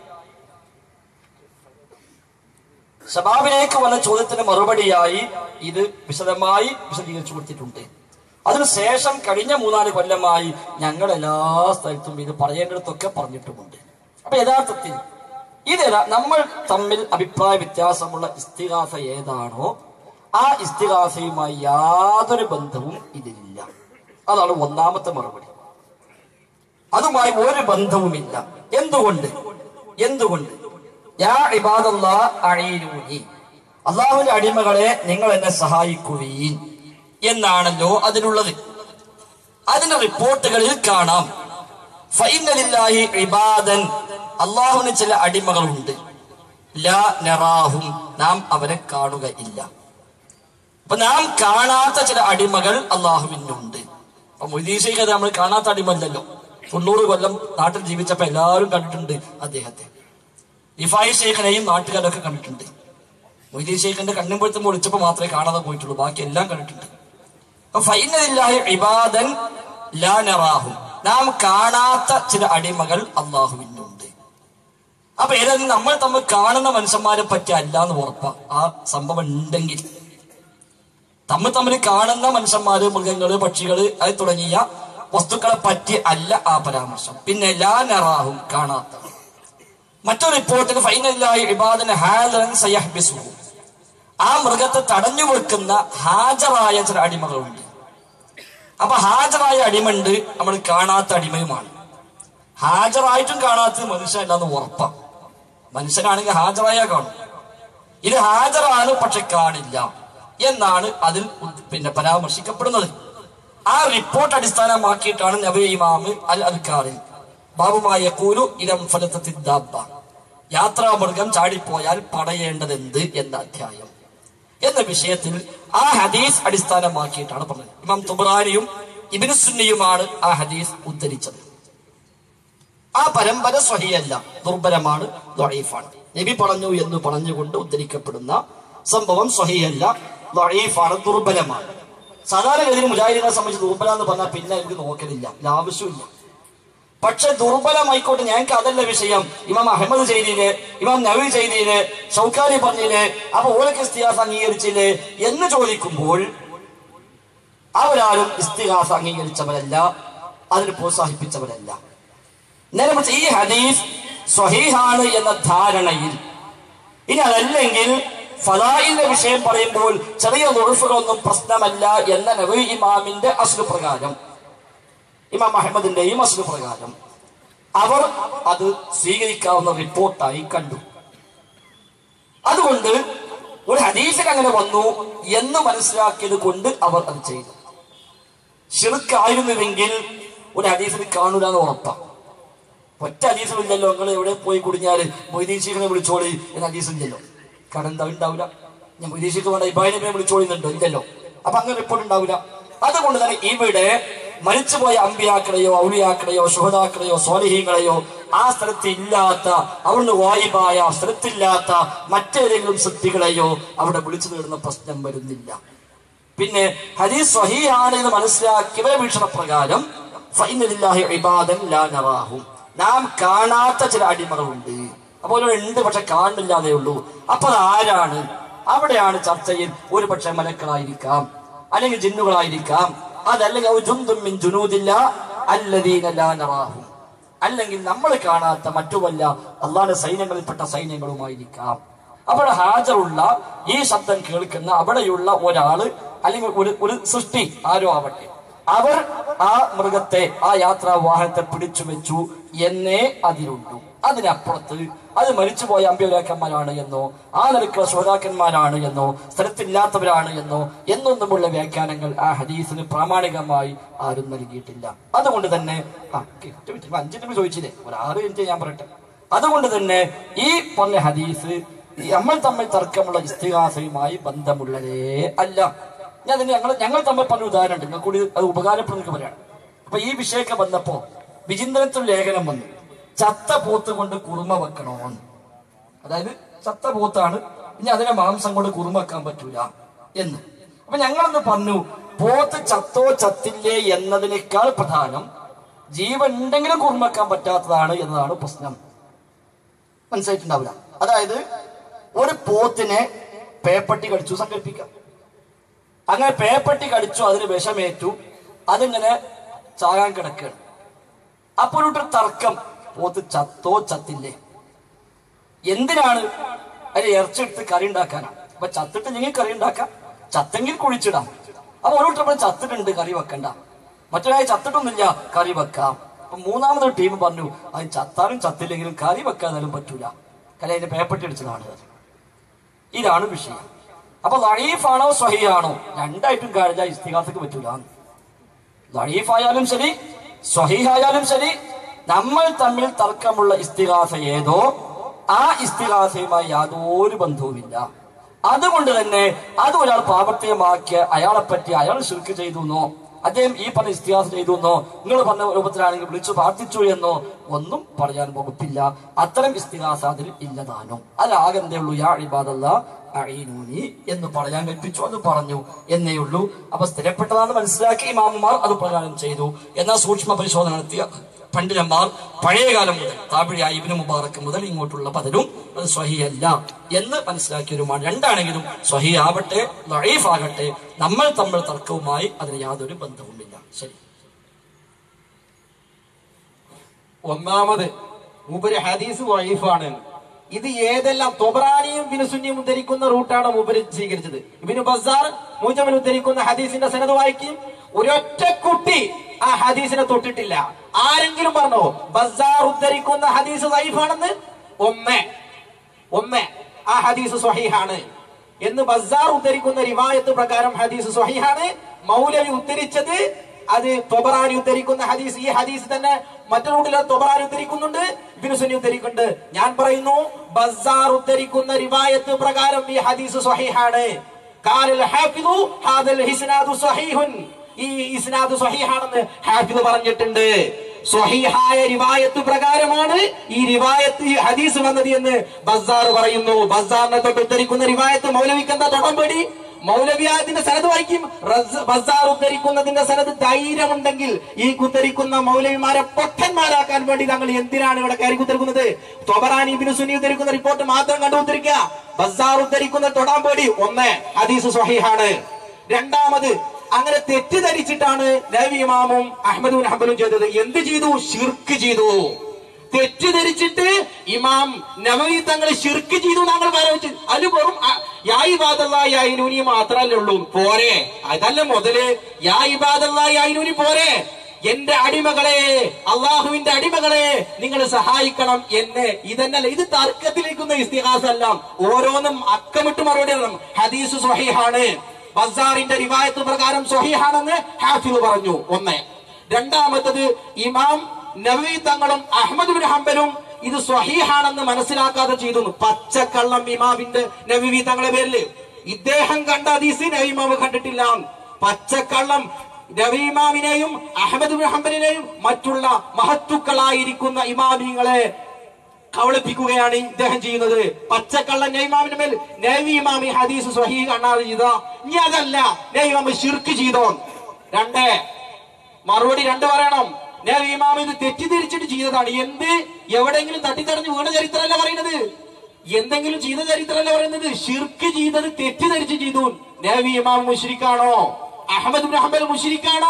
S1: ഷബാബിലേക്ക് വന്ന ചോദ്യത്തിന് മറുപടിയായി ഇത് വിശദമായി വിശദീകരിച്ചു കൊടുത്തിട്ടുണ്ട് അതിനുശേഷം കഴിഞ്ഞ മൂന്നാല് കൊല്ലമായി ഞങ്ങൾ എല്ലാ സ്ഥലത്തും ഇത് പറയേണ്ടിടത്തൊക്കെ പറഞ്ഞിട്ടുമുണ്ട് അപ്പൊ യഥാർത്ഥത്തിൽ ഇത് ഏതാ നമ്മൾ തമ്മിൽ അഭിപ്രായ വ്യത്യാസമുള്ള ഇസ്തിഹാസ ഏതാണോ ആ ഇസ്തിഹാസയുമായി യാതൊരു ബന്ധവും ഇതിലില്ല അതാണ് ഒന്നാമത്തെ മറുപടി അതുമായി ഒരു ബന്ധവുമില്ല എന്തുകൊണ്ട് എന്തുകൊണ്ട് യാ ഇബാദല്ലാ അഴീരൂനി അള്ളാഹുവിന്റെ അടിമകളെ നിങ്ങൾ എന്നെ സഹായിക്കുകയും എന്നാണല്ലോ അതിലുള്ളത് അതിന്റെ റിപ്പോർട്ടുകളിൽ കാണാം ഫൈനലില്ലാഹി ഇബാദൻ അള്ളാഹുവിന് ചില അടിമകളുണ്ട് ലാ നറാഹും നാം അവരെ കാണുകയില്ല അപ്പൊ നാം കാണാത്ത ചില അടിമകൾ അള്ളാഹുവിനുണ്ട് അപ്പൊ മൊയ്തീശേഖരെ നമ്മൾ കാണാത്ത അടിമല്ലല്ലോ തൊണ്ണൂറ് കൊല്ലം നാട്ടിൽ ജീവിച്ചപ്പോ എല്ലാവരും കണ്ടിട്ടുണ്ട് അദ്ദേഹത്തെ ഇഫായി ഷേഖനെയും നാട്ടുകാരൊക്കെ കണ്ടിട്ടുണ്ട് മൊയ്തീൻ ഷേഖിന്റെ കണ്ണുമ്പഴത്തും വിളിച്ചപ്പോ മാത്രമേ കാണാതെ പോയിട്ടുള്ളൂ ബാക്കി എല്ലാം കണ്ടിട്ടുണ്ട് അപ്പൊ ഫൈനലില്ലാഹി ഇബാദൻ ലാ നറാഹും നാം കാണാത്ത ചില അടിമകൾ അള്ളാഹുവിനുണ്ട് അപ്പൊ ഏതായാലും നമ്മൾ തമ്മിൽ കാണുന്ന മനുഷ്യന്മാരെ പറ്റി അല്ല എന്ന് ഉറപ്പാ ആ സംഭവം ഉണ്ടെങ്കിൽ തമ്മിൽ തമ്മിൽ കാണുന്ന മനുഷ്യന്മാര് മൃഗങ്ങള് പക്ഷികള് അത് തുടങ്ങിയ വസ്തുക്കളെ പറ്റി അല്ല ആ പരാമർശം പിന്നെ ലാ നറാഹും കാണാത്ത മറ്റൊരു റിപ്പോർട്ടിൽ ഫൈനലായി ഇബാദൻ ഹാദൻ സയഹ്ബിസുഹു ആ മൃഗത്തെ തടഞ്ഞു വെക്കുന്ന ഹാജറായ ചില അടിമകളുണ്ട് അപ്പൊ ഹാജറായ അടിമയുണ്ട് നമ്മൾ കാണാത്ത അടിമയുമാണ് ഹാജറായിട്ടും കാണാത്തത് മനുഷ്യനല്ലാന്ന് ഉറപ്പാ മനുഷ്യനാണെങ്കിൽ ഹാജറായ കാണും ഇത് ഹാജറാണ് പക്ഷെ കാണില്ല എന്നാണ് അതിൽ ഉദ് പിന്നെ പരാമർശിക്കപ്പെടുന്നത് ആ റിപ്പോർട്ട് അടിസ്ഥാനമാക്കിയിട്ടാണ് നബി ഇമാമ് അൽ അൽക്കാറിൽ ബാബുമായ കൂലു ഇരം ഫലത്തിദ്ദാബ യാത്രാമൃഗം ചാടിപ്പോയാൽ പടയേണ്ടതെന്ത് എന്ന അധ്യായം എന്ന വിഷയത്തിൽ ആ ഹദീസ് അടിസ്ഥാനമാക്കിയിട്ടാണ് പറഞ്ഞത് ഇമാം തുബറാനിയും ഇബിന് സുന്നിയുമാണ് ആ ഹദീസ് ഉദ്ധരിച്ചത് ആ പരമ്പര സ്വഹിയല്ല ദുർബലമാണ് ദൊഴീഫാണ് നബി പറഞ്ഞു എന്ന് പറഞ്ഞുകൊണ്ട് ഉദ്ധരിക്കപ്പെടുന്ന സംഭവം സ്വഹിയല്ല ദൊഴീഫാണ് ദുർബലമാണ് സാധാരണഗതിയിൽ മുജാഹിദിനെ സംബന്ധിച്ച് ദുർബല എന്ന് പറഞ്ഞാൽ പിന്നെ എനിക്ക് നോക്കലില്ല ഇതിന് ആവശ്യമില്ല പക്ഷെ ദുർബലമായിക്കോട്ടെ ഞങ്ങൾക്ക് അതല്ല വിഷയം ഇമാം അഹമ്മദ് ചെയ്തില്ലേ ഇമാം നബി ചെയ്തില്ലേ ഷൗക്കാലി പറഞ്ഞില്ലേ അപ്പൊ ഓരൊക്കെ ഇസ്തിഹാസ് അംഗീകരിച്ചില്ലേ എന്ന് ചോദിക്കുമ്പോൾ അവരാരും ഇസ്തിഹാസ് അംഗീകരിച്ചവരല്ല അതിന് പ്രോത്സാഹിപ്പിച്ചവരല്ല നേരെ മറിച്ച് ഈ ഹദീസ് സ്വഹീഹാണ് എന്ന ധാരണയിൽ ഇനി അതല്ലെങ്കിൽ ഫലായിന്റെ വിഷയം പറയുമ്പോൾ ചെറിയ നുറുഫുകളൊന്നും പ്രശ്നമല്ല എന്ന നബി ഇമാമിന്റെ അസുഖ പ്രകാരം ഇമാം അഹമ്മദിന്റെയും അസുഖ പ്രകാരം അവർ അത് സ്വീകരിക്കാവുന്ന റിപ്പോർട്ടായി കണ്ടു അതുകൊണ്ട് ഒരു ഹദീസിൽ അങ്ങനെ വന്നു എന്ന് മനസ്സിലാക്കിയത് കൊണ്ട് അവർ അത് ചെയ്തു ഷിർക്കായിരുന്നുവെങ്കിൽ ഒരു ഹദീസിൽ കാണൂല എന്ന് ഉറപ്പാണ് ഒറ്റ ഹദീസുമില്ലല്ലോ നിങ്ങൾ എവിടെ പോയി കുടിഞ്ഞാല് മൊയ്തീൻ ശീഖനെ വിളിച്ചോളി എന്ന ഹദീസില്ലല്ലോ കാരണം എന്താ ഉണ്ടാവില്ല ഞാൻ മൊയ്തീൻ ശീഖ് വേണ്ട ഇബ്രാഹിമിനെ വിളിച്ചോളിന്നുണ്ടോ ഇല്ലല്ലോ അപ്പൊ അങ്ങനെ റിപ്പോർട്ട് ഉണ്ടാവില്ല അതുകൊണ്ട് തന്നെ ഇവിടെ മരിച്ചുപോയ അമ്പിയാക്കളെയോ ഔലിയാക്കളെയോ ശുഹദാക്കളെയോ സ്വാലിഹീങ്ങളെയോ ആ സ്ഥലത്ത് ഇല്ലാത്ത അവിടുന്ന് വായിബായ സ്ഥലത്തില്ലാത്ത മറ്റേതെങ്കിലും സൃഷ്ടികളെയോ അവിടെ വിളിച്ചു നേടുന്ന പ്രശ്നം വരുന്നില്ല പിന്നെ ഹദീസ് സ്വഹീഹാണ് എന്ന് മനസ്സിലാക്കിയ വീക്ഷണപ്രകാരം ഫൈനലില്ലാഹി ഇബാദൻ ലാ നറാഹും നാം കാണാത്ത ചില അടിമകളുണ്ട് അപ്പോൾ ഉണ്ട് പക്ഷെ കാണുന്നില്ലാതേ ഉള്ളൂ അപ്പൊ അത് ആരാണ് അവിടെയാണ് ചർച്ചയിൽ ഒരു പക്ഷെ മലക്കളായിരിക്കാം അല്ലെങ്കിൽ ജിന്നുകളായിരിക്കാം അതല്ലെങ്കിൽ ഔ ജുന്ദും മിൻ ജുനൂദില്ല അല്ലദീന ലാ നറാഹും അല്ലെങ്കിൽ നമ്മൾ കാണാത്ത മറ്റു വല്ല അള്ളാന്റെ സൈന്യങ്ങളിൽപ്പെട്ട സൈന്യങ്ങളുമായിരിക്കാം അവിടെ ഹാജറുള്ള ഈ ശബ്ദം കേൾക്കുന്ന അവിടെയുള്ള ഒരാള് അല്ലെങ്കിൽ ഒരു ഒരു സൃഷ്ടി ആരോ ആവട്ടെ അവർ ആ മൃഗത്തെ ആ യാത്രാ വാഹനത്തെ പിടിച്ചു വെച്ചു എന്നേ അതിലുള്ളൂ അതിനപ്പുറത്ത് അത് മരിച്ചുപോയ അമ്പ്യരാക്കന്മാരാണ് എന്നോ ആ നിലക്കുള്ള ശ്രോതാക്കന്മാരാണ് എന്നോ സ്ഥലത്തില്ലാത്തവരാണ് എന്നോ എന്നൊന്നുമുള്ള വ്യാഖ്യാനങ്ങൾ ആ ഹദീസിന് പ്രാമാണികമായി ആരും നൽകിയിട്ടില്ല അതുകൊണ്ട് തന്നെ ആ ഒറ്റ മിനിറ്റ്, ഇപ്പൊ അഞ്ച് മിനിറ്റ് ചോദിച്ചില്ലേ ഒരു ആറ് മിനിറ്റ് ഞാൻ പറയട്ടെ അതുകൊണ്ട് തന്നെ ഈ പറഞ്ഞ ഹദീസ് ഈ നമ്മൾ തമ്മിൽ തർക്കമുള്ള ഇസ്തിഹാസയുമായി ബന്ധമുള്ളതേ അല്ല ഞാൻ അതിന് ഞങ്ങൾ ഞങ്ങൾ തമ്മിൽ പറഞ്ഞ ഉദാഹരണം ഉണ്ട് നിങ്ങൾ കൂടി അത് ഉപകാരപ്പെടുന്ന പറയാണ് അപ്പൊ ഈ വിഷയമൊക്കെ വന്നപ്പോ വിചിന്തനത്തിൽ ലേഖനം വന്നു ചത്ത പോത്ത് കൊണ്ട് കുറുമ വെക്കണോന്ന് അതായത് ചത്ത പോത്താണ് ഇനി അതിനെ മാംസം കൊണ്ട് കുറുമ വെക്കാൻ പറ്റൂല എന്ന് അപ്പൊ ഞങ്ങളൊന്ന് പറഞ്ഞു പോത്ത് ചത്തോ ചത്തില്ലേ എന്നതിനേക്കാൾ പ്രധാനം ജീവൻ ഉണ്ടെങ്കിലും കുറുമ വെക്കാൻ പറ്റാത്തതാണ് എന്നതാണ് പ്രശ്നം മനസ്സിലായിട്ടുണ്ടാവില്ല അതായത് ഒരു പോത്തിനെ പേപ്പട്ടി കടിച്ചു സങ്കല്പിക്കാം അങ്ങനെ പേപ്പട്ടി കടിച്ചു അതിന് വിഷമേറ്റു അതിങ്ങനെ ചാകാൻ കിടക്കുകയാണ് അപ്പോൾ ഒരു തർക്കം പോത്ത് ചത്തോ ചത്തില്ലേ എന്തിനാണ് അതിന് ഇറച്ചെടുത്ത് കറി ഉണ്ടാക്കാനാണ് അപ്പൊ ചത്തിട്ട് നിങ്ങൾ കറി ഉണ്ടാക്കാം ചത്തെങ്കിൽ കുഴിച്ചിടാം അപ്പൊ ഒരു ടീം ചത്തിട്ടുണ്ട് കറി വെക്കണ്ട മറ്റൊരാൾ ചത്തിട്ടൊന്നുമില്ല കറി വെക്കാം അപ്പൊ മൂന്നാമതൊരു ടീം പറഞ്ഞു അത് ചത്താലും ചത്തില്ലെങ്കിലും കറി വെക്കാതായാലും പറ്റൂല കാര്യം അതിന്റെ പേപ്പട്ടി അടിച്ചതാണ് അത്. ഇതാണ് വിഷയം അപ്പൊ ലഴീഫാണോ സ്വഹിയാണോ രണ്ടായിട്ടും കഴിഞ്ഞാൽ ഇസ്തിഹാസക്ക് പറ്റൂല ലഴീഫായാലും ശരി സ്വഹീഹായാലും ശരി നമ്മൾ തമ്മിൽ തർക്കമുള്ള ഇസ്തിഹാസ ഏതോ ആ ഇസ്തിഹാസയുമായി യാതൊരു ബന്ധവുമില്ല അതുകൊണ്ട് തന്നെ അത് ഒരാൾ പ്രാവർത്തികമാക്കിയ അയാളെ പറ്റി അയാൾ ശുൽക്ക് ചെയ്തു എന്നോ അദ്ദേഹം ഈ പറഞ്ഞ ഇസ്തിഹാസം ചെയ്തു എന്നോ നിങ്ങൾ പറഞ്ഞ രൂപത്തിലാണെങ്കിൽ വിളിച്ചു പ്രാർത്ഥിച്ചു എന്നോ ഒന്നും പറയാൻ വകുപ്പില്ല അത്തരം ഇസ്തിഹാസ അതിൽ ഇല്ലതാനും അതിലാകെ എന്തേ ഉള്ളൂ യാ ഇബാദല്ല അഴീനൂനി എന്ന് പറയാൻ കൽപ്പിച്ചു അത് പറഞ്ഞു എന്നേ ഉള്ളൂ അപ്പൊ സ്ഥിരപ്പെട്ടതാണെന്ന് മനസ്സിലാക്കി ഇമാമുമാർ അത് പ്രകാരം ചെയ്തു എന്നാൽ സൂക്ഷ്മ പരിശോധന നടത്തിയ പണ്ഡിതന്മാർ പഴയകാലം മുതൽ താപിഴ ഇബിന് മുബാറക്ക് മുതൽ ഇങ്ങോട്ടുള്ള പലരും അത് സ്വഹിയല്ല എന്ന് മനസ്സിലാക്കിയവരുമാണ് രണ്ടാണെങ്കിലും സ്വഹി ആവട്ടെ ലഴീഫ് ആകട്ടെ നമ്മൾ തമ്മിൽ തർക്കവുമായി അതിന് യാതൊരു ബന്ധവുമില്ല ശരി
S5: ഒന്നാമത് മൂപ്പര് ഹദീസ് വൈഫാണ് ഇത് ഏതെല്ലാം തൊബറാനിയും ബിനുസുന്നിയും ഉദ്ധരിക്കുന്ന റൂട്ടാണ് മൂപ്പര് സ്വീകരിച്ചത് ഇബിന് ബസാർ മൂജമിൽ ഉദ്ധരിക്കുന്ന ഹദീസിന്റെ സനത് വായിക്കും ഒരൊറ്റ കുട്ടി ആ ഹദീസിനെ തൊട്ടിട്ടില്ല ആരെങ്കിലും പറഞ്ഞോ ബസാർ ഉദ്ധരിക്കുന്ന ഹദീസ് വൈഫാണെന്ന് ഒന്ന് ഒന്ന് ആ ഹദീസ് സ്വഹീഹാണ് എന്ന് ബസാർ ഉദ്ധരിക്കുന്ന റിവായത്ത് പ്രകാരം ഹദീസ് സ്വഹീഹാണ് മൗലവി ഉദ്ധരിച്ചത് അത് തൊബറാനി ഉദ്ധരിക്കുന്ന ഹദീസ് ഈ ഹദീസ് തന്നെ മറ്റൊരു തൊബറാനി ഉദ്ധരിക്കുന്നുണ്ട് ബിനുസുനി ഉദ്ധരിക്കുന്നുണ്ട് ഞാൻ പറയുന്നു ബസാർ ഉദ്ധരിക്കുന്ന റിവായത്ത് പ്രകാരം ഈ ഹദീസ് സ്വഹീഹാണ് കാലൽ ഹാഫിദു ഹാദൽ ഹിസ്നാദു സ്വഹീഹുൻ ഈ ഇസ്നാദ് സ്വഹീഹാണെന്ന് ഹാഫിദ് പറഞ്ഞിട്ടുണ്ട് സ്വഹീഹായ റിവായത്ത് പ്രകാരമാണ് ഈ റിവായത്ത് ഈ ഹദീസ് വന്നത് എന്ന് ബസാർ പറയുന്നു ബസാറിനെ തൊട്ട് ഉദ്ധരിക്കുന്ന റിവായത്ത് മൗലവിക്ക് എന്താ തൊടമ്പടി മൗലവിയാത്തിന്റെ സനത് വായിക്കും റസ്- ബസാർ ഉദ്ധരിക്കുന്നതിന്റെ സനത് ധൈര്യമുണ്ടെങ്കിൽ ഈ കുത്തരിക്കുന്ന മൗലവിമാരെ പൊട്ടന്മാരാക്കാൻ വേണ്ടി താങ്കൾ എന്തിനാണ് ഇവിടെ കയറി കുത്തരിക്കുന്നത് തൊബറാനി ബിനു സുനി ഉദ്ധരിക്കുന്ന റിപ്പോർട്ട് മാത്രം കണ്ടു ഉദ്ധരിക്കുക ബസാർ ഉദ്ധരിക്കുന്ന തൊടാമ്പേടി ഒന്ന് ഹദീസ് സ്വഹീഹാണ് രണ്ടാമത് അങ്ങനെ തെറ്റിദ്ധരിച്ചിട്ടാണ് നബി ഇമാമും അഹമ്മദുൻ ഹബലും ചെയ്തത് എന്ത് ചെയ്തു ഷിർക്ക് ചെയ്തു തെറ്റിദ്ധരിച്ചിട്ട് ഇമാം നബവി തങ്ങൾ ഷിർക്ക് ചെയ്തു താങ്കൾ ആലോചിച്ചു അത് വെറും അ- യാ ഇബാദല്ലാ യായിനൂനി മാത്രല്ലേ ഉള്ളൂ പോരെ അതല്ല മുതല് യാ ഇബാദല്ലാ യായിനൂനി പോരെ എന്റെ അടിമകളെ അള്ളാഹുവിന്റെ അടിമകളെ നിങ്ങൾ സഹായിക്കണം എന്ന് ഇതന്നല്ല ഇത് തർക്കത്തിലേക്കുന്ന ഇസ്തിഹാസല്ല ഓരോന്നും അക്കമിട്ട് മറുപടി പറയണം ഹദീസ് സ്വഹീഹാണ് ബസാറിന്റെ റിവായത്ത് പ്രകാരം സ്വഹീഹാണെന്ന് ഹാഫിദ് പറഞ്ഞു ഒന്ന് രണ്ടാമത്തത് ഇമാം നബി തങ്ങളും അഹമ്മദ് ബിൻ ഹംബലും ഇത് സ്വഹീഹാണെന്ന് മനസ്സിലാക്കാതെ ചെയ്തു പച്ചക്കള്ളം ഇമാമിന്റെ നബി തങ്ങളെ പേരില് ഇദ്ദേഹം കണ്ട ഹദീസ് നബി ഇമാമ് കണ്ടിട്ടില്ല പച്ചക്കള്ളം നബി ഇമാമിനെയും അഹമ്മദ് ബിൻ ഹംബലിനെയും മറ്റുള്ള മഹത്തുക്കളായിരിക്കുന്ന ഇമാമിങ്ങളെ കവളിപ്പിക്കുകയാണ് ഇദ്ദേഹം ചെയ്യുന്നത് പച്ചക്കള്ള നെയ്മാമിന്റെ മേൽ നബി ഇമാമി ഹദീസ് സ്വഹീ കാണാതെ ചെയ്ത ഇനി അതല്ല നബി ഇമാമ് ഷിർക്ക് ചെയ്തോ രണ്ട് മറുപടി രണ്ട് പറയണം നബി ഇമാം ഇത് തെറ്റിദ്ധരിച്ചിട്ട് ചെയ്തതാണ് എന്ത് എവിടെയെങ്കിലും തട്ടിത്തടഞ്ഞ് വീണ ചരിത്രമല്ല പറയുന്നത് എന്തെങ്കിലും ചെയ്ത ചരിത്രമല്ല പറയുന്നത് ഷിർക്ക് ചെയ്തത് തെറ്റിദ്ധരിച്ച് ചെയ്തു നബി ഇമാം മുഷിരിക്കാണോ അഹമ്മദ് ബിൻ ഹംബൽ മുഷിരിക്കാണോ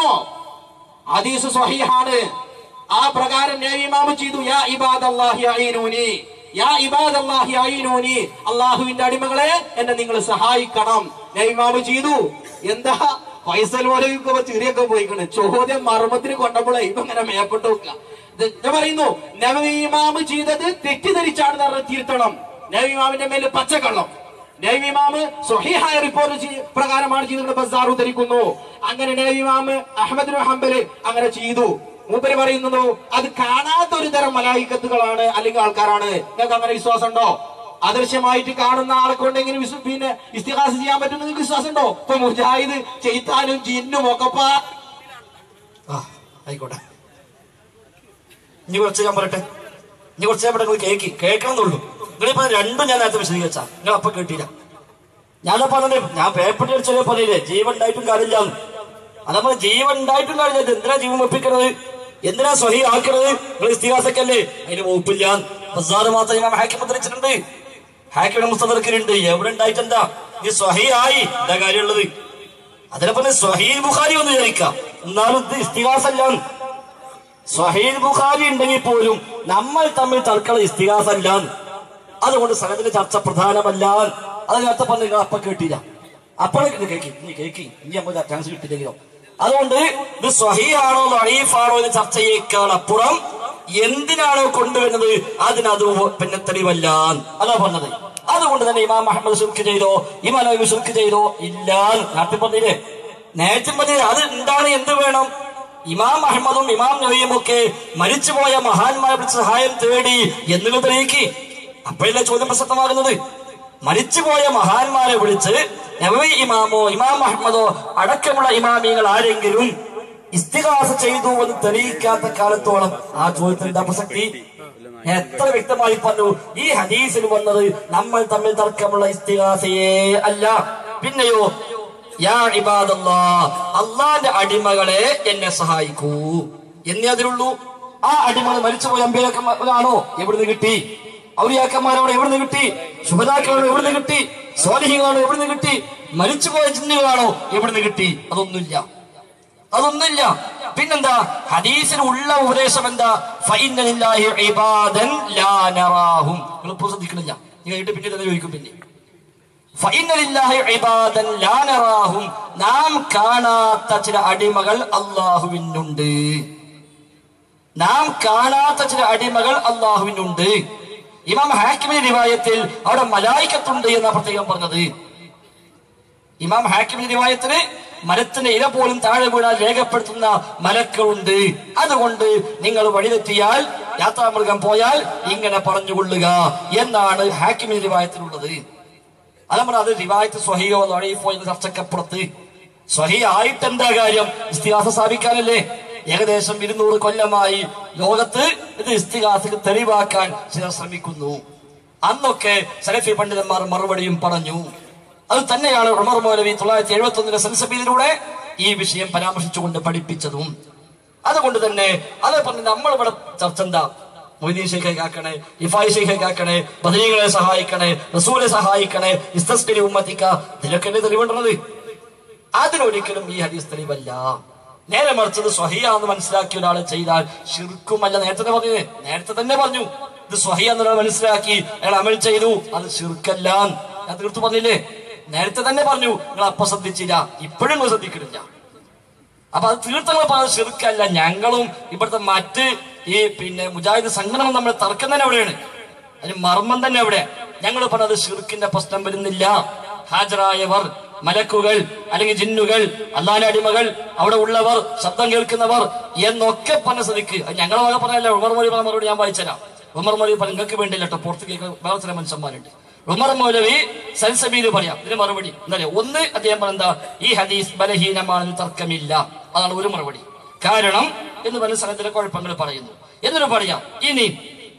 S5: ഹദീസ് സ്വഹീഹാണ് ആ പ്രകാരം നബി ഇമാം ചെയ്തു യാ ഇബാദല്ലാഹി അഈനൂനി യാ ഇബാദല്ലാഹി അഈനൂനി അല്ലാഹുവിന്റെ അടിമകളെ എന്നെ നിങ്ങൾ സഹായിക്കണം നബി ഇമാം ചെയ്തു എന്താ ഫൈസൽ മോലവിക്ക് ചെറിയൊക്കെ പോയിക്കണ് ചോദ്യം മർമ്മത്തിന് കൊണ്ടപ്പോഴേ ഇപ്പൊ ഇങ്ങനെ മേപ്പെട്ട് വെക്കുക ഇത് ഞാൻ പറയുന്നു നബി ഇമാം ചെയ്തത് തെറ്റിദ്ധരിച്ചാണ് പറഞ്ഞ് തിരുത്തണം നബി ഇമാമിന്റെ മേല് പച്ചക്കള്ളം നബി ഇമാമ് സ്വഹീഹായ റിപ്പോർട്ട് ചെയ്- പ്രകാരമാണ് ചെയ്തത് ബസാർ ഉദ്ധരിക്കുന്നു അങ്ങനെ നബി ഇമാമ് അഹമ്മദ് ബിൻ ഹംബല് അങ്ങനെ ചെയ്തു മൂപ്പര് പറയുന്നു അത് കാണാത്ത ഒരു തരം മലായിക്കത്തുകളാണ് അല്ലെങ്കിൽ ആൾക്കാരാണ് നിങ്ങൾക്ക് അങ്ങനെ വിശ്വാസം ഉണ്ടോ അദൃശ്യമായിട്ട് കാണുന്ന ആളെ കൊണ്ട് എങ്ങനെ വിശ്വ- പിന്നെ ഇസ്തിഹാസ ചെയ്യാൻ പറ്റും നിങ്ങൾക്ക് വിശ്വാസം ഉണ്ടോ ഇപ്പൊ മുജാഹിദ് ചെയ്താനും ജിന്നും ഒക്കെ പാ
S1: ആ ആയിക്കോട്ടെ ഇനി കുറച്ച് ഞാൻ പറയട്ടെ ഇനി കുറച്ച് ഞാൻ പറയട്ടെ നിങ്ങൾ കേക്ക് കേൾക്കണം എന്നുള്ളൂ നിങ്ങളിപ്പോ രണ്ടും ഞാൻ നേരത്തെ വിശദീകരിച്ച നിങ്ങൾ അപ്പൊ കേട്ടില്ല ഞാനപ്പോ തന്നെ ഞാൻ പേപ്പറിൽ അടിച്ചതേ പറയില്ലേ ജീവൻ ഉണ്ടായിട്ടും കാര്യമില്ല അതപ്പോ ജീവൻ ഉണ്ടായിട്ടും കാര്യമില്ല ഇത് എന്തിനാ ജീവൻ വെപ്പിക്കണത് എന്തിനാ സ്വഹി ആക്കണത് നിങ്ങൾ ഇസ്തിഹാസക്കല്ലേ അതിന് വകുപ്പില്ല ബസാറ് മാത്രം ഇമാം ഹാക്കിം മുദ്രിച്ചിട്ടുണ്ട് ഹാക്കിയുടെ മുസ്തദർക്കിലുണ്ട് എവിടെ ഉണ്ടായിട്ടെന്താ ഈ സ്വഹി ആയി എന്താ കാര്യമുള്ളത് അതിനെപ്പോ സ്വഹീൽ ബുഖാരി ഒന്ന് വിചാരിക്കാം എന്നാലും ഇത് ഇസ്തിഹാസല്ല സ്വഹീൽ ബുഖാരി ഉണ്ടെങ്കിൽ പോലും നമ്മൾ തമ്മിൽ തർക്കള ഇസ്തിഹാസല്ല അതുകൊണ്ട് സനദിന്റെ ചർച്ച പ്രധാനമല്ല അത് നേരത്തെ പറഞ്ഞ നിങ്ങൾ അപ്പൊ കേട്ടില്ല അപ്പോഴേക്ക് കേക്കി ഇനി കേക്കി ഇനി നമുക്ക് ചാൻസ് കിട്ടില്ലെങ്കിലോ അതുകൊണ്ട് ഇത് സ്വഹീഹാണോ അണീഫാണോ എന്ന് ചർച്ചയേക്കാൾ അപ്പുറം എന്തിനാണോ കൊണ്ടുവരുന്നത് അതിനത് പിന്നെ തെളിവല്ല അതാ പറഞ്ഞത് അതുകൊണ്ട് തന്നെ ഇമാം അഹമ്മദ് ഷിർക്ക് ചെയ്തോ ഇമാം നബി ഷിർക്ക് ചെയ്തോ ഇല്ല നാട്ടിൽ പറഞ്ഞില്ലേ നേരത്തെ പറഞ്ഞില്ലേ അത് എന്താണ് എന്ത് വേണം ഇമാം അഹമ്മദും ഇമാം നബിയും ഒക്കെ മരിച്ചുപോയ മഹാന്മാരെ വിളിച്ച് സഹായം തേടി എന്നുള്ളത് തെളിയിക്ക് അപ്പോഴല്ലേ ചോദ്യം പ്രസക്തമാകുന്നത് മരിച്ചുപോയ മഹാന്മാരെ വിളിച്ച് നബവി ഇമാമോ ഇമാം അഹമ്മദോ അടക്കമുള്ള ഇമാമികൾ ആരെങ്കിലും ഇസ്തിഹാസ ചെയ്തു എന്ന് തെളിയിക്കാത്ത കാലത്തോളം ആ ചോദ്യത്തിന് എന്താ പ്രസക്തി എത്ര വ്യക്തമായി പറഞ്ഞു ഈ ഹദീസിൽ വന്നത് നമ്മൾ തമ്മിൽ തർക്കമുള്ള ഇസ്തിഹാസയെ അല്ല പിന്നെയോ യാ ഇബാദല്ലാ അള്ളാന്റെ അടിമകളെ എന്നെ സഹായിക്കൂ എന്നേ അതിലുള്ളൂ ആ അടിമകൾ മരിച്ചുപോയ അമ്പിയാക്കന്മാരാണോ എവിടുന്ന് കിട്ടി ഔലിയാക്കന്മാരോട് എവിടുന്ന് കിട്ടി ശുഭതാക്കളോട് എവിടുന്ന് കിട്ടി സ്വാലിഹികളോട് എവിടുന്ന് കിട്ടി മരിച്ചുപോയ ചിഹ്നങ്ങളാണോ എവിടുന്ന് കിട്ടി അതൊന്നുമില്ല അതൊന്നുമില്ല പിന്നെന്താ ഹദീസിൽ ഉള്ള ഉപദേശം എന്താ ഫൈനലില്ലാഹി ഇബാദൻ ലാ നറാഹും നിങ്ങൾ ഇപ്പോൾ ശ്രദ്ധിക്കണില്ല നിങ്ങൾ കേട്ട് പിന്നീട് അത് ചോദിക്കും പിന്നെ ഫൈനലില്ലാഹി ഇബാദൻ ലാ നറാഹും നാം കാണാത്ത ചില അടിമകൾ അള്ളാഹുവിനുണ്ട് നാം കാണാത്ത ചില അടിമകൾ അള്ളാഹുവിനുണ്ട് ഇമാം ഹാക്കിമിന്റെ റിവായത്തിൽ അവിടെ മലായിക്കത്തുണ്ട് എന്നാ പ്രത്യേകം പറഞ്ഞത് ഇമാം ഹാക്കിമിന്റെ റിവായത്തിന് മരത്തിന്റെ ഇല പോലും താഴെ വീഴാൻ രേഖപ്പെടുത്തുന്ന മലക്കളുണ്ട് അതുകൊണ്ട് നിങ്ങൾ വഴിതെറ്റിയാൽ യാത്രാമൃഗം പോയാൽ ഇങ്ങനെ പറഞ്ഞുകൊള്ളുക എന്നാണ് ഹാക്കിമിന്റെ റിവായത്തിലുള്ളത് അതമ്മ അത് റിവായത്ത് സ്വഹിയോ ലൊഴയിഫോ എന്ന ചർച്ചക്കപ്പുറത്ത് സ്വഹി ആയിട്ട് എന്താ കാര്യം ഇസ്തിഹാസ സ്ഥാപിക്കാനല്ലേ ഏകദേശം ഇരുന്നൂറ് കൊല്ലമായി ലോകത്ത് ഇത് ഇസ്തിഹാസക്ക് തെളിവാക്കാൻ ചിലർ ശ്രമിക്കുന്നു അന്നൊക്കെ സലഫി പണ്ഡിതന്മാർ മറുപടിയും പറഞ്ഞു അത് തന്നെയാണ് ഉമർ മൗലവി തൊള്ളായിരത്തി എഴുപത്തി ഒന്നിലെ സെൻസബിയിലൂടെ ഈ വിഷയം പരാമർശിച്ചുകൊണ്ട് പഠിപ്പിച്ചതും അതുകൊണ്ട് തന്നെ അതേ പറഞ്ഞ് നമ്മൾ ഇവിടെ ചർച്ച എന്താ മൊയ്തീൻ ഷെയ്ഖെ കാക്കണേ ഇഫായി ഷെയ്ഖെ കാക്കണേ ബദരീകളെ സഹായിക്കണേ റസൂലെ സഹായിക്കണേ ഇസ്തസ്കരി ഉമ്മത്തിക്ക ഇതിലൊക്കെ അല്ലേ തെളിവുണ്ടത് അതിനൊരിക്കലും ഈ ഹദീസ് തെളിവല്ല നേരെ മറിച്ചത് സ്വഹിയാന്ന് മനസ്സിലാക്കിയ ഒരാൾ ചെയ്താൽ ഷിർക്കുമല്ല നേരത്തെ തന്നെ പറഞ്ഞത് നേരത്തെ തന്നെ പറഞ്ഞു ഇത് സ്വഹിയാന്ന് ഒരാൾ മനസ്സിലാക്കി അയാൾ അമൽ ചെയ്തു അത് ഷിർക്കല്ല ഞാൻ തീർത്തു പറഞ്ഞില്ലേ നേരത്തെ തന്നെ പറഞ്ഞു നിങ്ങൾ അപ്പൊ ശ്രദ്ധിച്ചില്ല ഇപ്പോഴും നിങ്ങൾ ശ്രദ്ധിക്കുന്നില്ല അപ്പൊ അത് തീർത്ഥങ്ങൾ പറഞ്ഞത് ചെറുക്കല്ല ഞങ്ങളും ഇവിടുത്തെ മറ്റ് ഈ പിന്നെ മുജാഹിദ് സംഘടന നമ്മൾ തർക്കം തന്നെ എവിടെയാണ് അതിന് മർമ്മം തന്നെ എവിടെ ഞങ്ങൾ പറഞ്ഞത് ഷിർക്കിന്റെ പ്രശ്നം വരുന്നില്ല ഹാജരായവർ മലക്കുകൾ അല്ലെങ്കിൽ ജിന്നുകൾ അല്ലാന്റെ അടിമകൾ അവിടെ ഉള്ളവർ ശബ്ദം കേൾക്കുന്നവർ എന്നൊക്കെ പറഞ്ഞ സ്ഥിതിക്ക് അത് ഞങ്ങളെ വക പറഞ്ഞല്ല ഉമർ മൊഴി പറഞ്ഞ മറുപടി ഞാൻ വായിച്ചുതരാം ഉമർ മൊഴി പറഞ്ഞ നിങ്ങൾക്ക് വേണ്ടില്ല കേട്ടോ പുറത്ത് കേൾക്കുന്ന വേറെ ചില മനുഷ്യന്മാരുണ്ട് ഉമർ മൗലവി സൽസബീൽ പറയാം ഇതിന് മറുപടി എന്താ പറയാ ഒന്ന് അദ്ദേഹം പറഞ്ഞ ഈ ഹദീസ് ബലഹീനമാണെന്ന് തർക്കമില്ല അതാണ് ഒരു മറുപടി കാരണം എന്ന് പറഞ്ഞ സ്ഥലത്തിലെ കുഴപ്പങ്ങൾ പറയുന്നു എന്നൊരു പറയാം ഇനി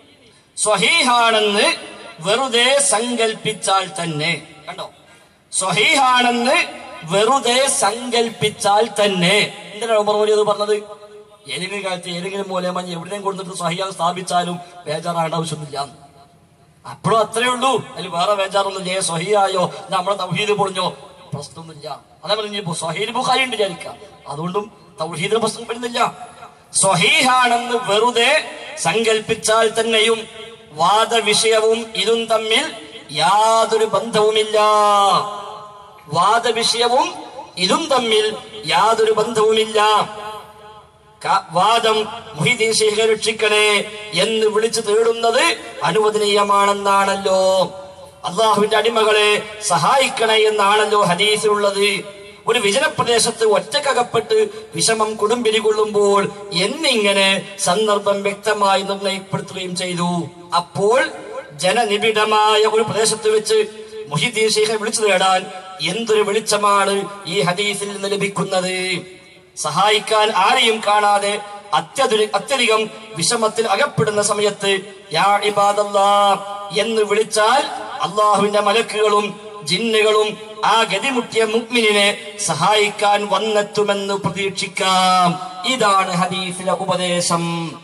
S1: സ്വഹീഹാണെന്ന് വെറുതെ സങ്കൽപ്പിച്ചാൽ തന്നെ കണ്ടോ സ്വഹീഹാണെന്ന് വെറുതെ സങ്കൽപ്പിച്ചാൽ തന്നെ എന്തിനാണ് ഉമർ മൗലി അത് പറഞ്ഞത് ഏതെങ്കിലും കാലത്ത് ഏതെങ്കിലും മൂലമഞ്ഞ് എവിടെയും കൊടുത്തിട്ട് സ്വഹീഹാൻ സ്ഥാപിച്ചാലും ബേജാറാകേണ്ട ആവശ്യമൊന്നുമില്ല അപ്പോഴും അത്രേ ഉള്ളൂ അതിൽ വേറെ ബേജാറൊന്നുമില്ല ഏ സ്വഹിയായോ നമ്മളെ തൗഹീദ് പൊളിഞ്ഞോ പ്രശ്നമൊന്നുമില്ല അതേപോലെ ഇനി സ്വഹീദ് ബുഖാരി ഉണ്ട് വിചാരിക്കാം അതുകൊണ്ടും തൗഹീദിന് പ്രശ്നം വരുന്നില്ല സ്വഹീഹാണെന്ന് വെറുതെ സങ്കല്പിച്ചാൽ തന്നെയും വാദവിഷയവും ഇതും തമ്മിൽ യാതൊരു ബന്ധവുമില്ല വാദവിഷയവും ഇതും തമ്മിൽ യാതൊരു ബന്ധവുമില്ല ക- വാദം മുഹിദീൻ ശേഖ രക്ഷിക്കണേ എന്ന് വിളിച്ചു തേടുന്നത് അനുവദനീയമാണെന്നാണല്ലോ അള്ളാഹുവിന്റെ അടിമകളെ സഹായിക്കണേ എന്നാണല്ലോ ഹദീസിലുള്ളത് ഒരു വിജനപ്രദേശത്ത് ഒറ്റക്കകപ്പെട്ട് വിഷമം കുടുംബിരി കൊള്ളുമ്പോൾ എന്നിങ്ങനെ സന്ദർഭം വ്യക്തമായി നിർണയിപ്പെടുത്തുകയും ചെയ്തു അപ്പോൾ ജനനിബിഡമായ ഒരു പ്രദേശത്ത് വെച്ച് മുഹിദ്ദീൻ ശേഖെ വിളിച്ചു തേടാൻ എന്തൊരു വെളിച്ചമാണ് ഈ ഹദീസിൽ നിന്ന് ലഭിക്കുന്നത് സഹായിക്കാൻ ആരെയും കാണാതെ അത്യധുരി അത്യധികം വിഷമത്തിൽ അകപ്പെടുന്ന സമയത്ത് യാ ഇബാദല്ലാ എന്ന് വിളിച്ചാൽ അള്ളാഹുവിന്റെ മലക്കുകളും ജിന്നുകളും ആ ഗതിമുട്ടിയ മുഗ്മിനെ സഹായിക്കാൻ വന്നെത്തുമെന്ന് പ്രതീക്ഷിക്കാം ഇതാണ് ഹദീസിലെ ഉപദേശം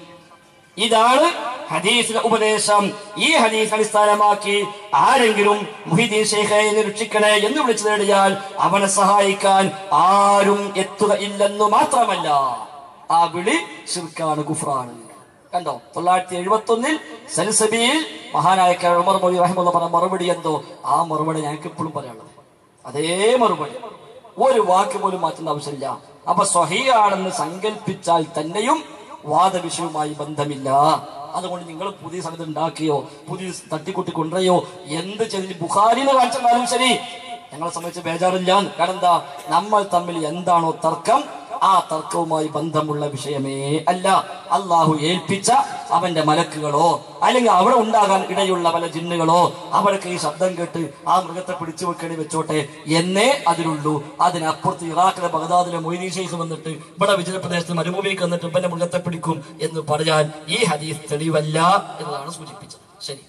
S1: ഇതാണ് ഹദീസിലെ ഉപദേശം ഈ ഹദീസ് അടിസ്ഥാനമാക്കി ആരെങ്കിലും മുഹിദീൻ ശേഖയെ രക്ഷിക്കണേ എന്ന് വിളിച്ചു നേടിയാൽ അവനെ സഹായിക്കാൻ ആരും എത്തുകയില്ലെന്നു മാത്രമല്ല ആ വിളി ശിർക്കാണ് കുഫ്രാണ് കണ്ടോ തൊള്ളായിരത്തി എഴുപത്തി ഒന്നിൽ സൽസബിയിൽ മഹാനായ ഉമർ മൊഴി റഹിമുള്ള പറഞ്ഞ മറുപടി എന്തോ ആ മറുപടി ഞങ്ങൾക്ക് ഇപ്പോഴും പറയാനുള്ളത് അതേ മറുപടി ഒരു വാക്ക് പോലും മാറ്റുന്ന ആവശ്യമില്ല അപ്പൊ സ്വഹിയാണെന്ന് സങ്കല്പിച്ചാൽ തന്നെയും വാദവിഷയവുമായി ബന്ധമില്ല അതുകൊണ്ട് നിങ്ങൾ പുതിയ സംഗതി ഉണ്ടാക്കിയോ പുതിയ തട്ടിക്കുട്ടി കൊണ്ടുവയോ എന്ത് ചെയ്ത് ബുഖാരിന്ന് കാണിച്ചാലും ശരി ഞങ്ങളെ സംബന്ധിച്ച് ബേജാറില്ല കാരണം എന്താ നമ്മൾ തമ്മിൽ എന്താണോ തർക്കം ആ തർക്കവുമായി ബന്ധമുള്ള വിഷയമേ അല്ല അള്ളാഹു ഏൽപ്പിച്ച അവന്റെ മലക്കുകളോ അല്ലെങ്കിൽ അവിടെ ഉണ്ടാകാൻ ഇടയുള്ള പല ജിന്നുകളോ അവർക്ക് ഈ ശബ്ദം കേട്ട് ആ മൃഗത്തെ പിടിച്ചു വെക്കേണ്ടി വെച്ചോട്ടെ എന്നേ അതിലുള്ളൂ അതിനപ്പുറത്ത് ഇറാഖിലെ ബഗദാദിലെ മൊയ്തീൻ ഷെയ്ഖ് വന്നിട്ട് ഇവിടെ വിജയപ്രദേശത്ത് മരുഭൂമിക്ക് വന്നിട്ട് ഇവന്റെ മൃഗത്തെ പിടിക്കും എന്ന് പറയാൻ ഈ ഹദീസ് തെളിവല്ല എന്നതാണ് സൂചിപ്പിച്ചത് ശരി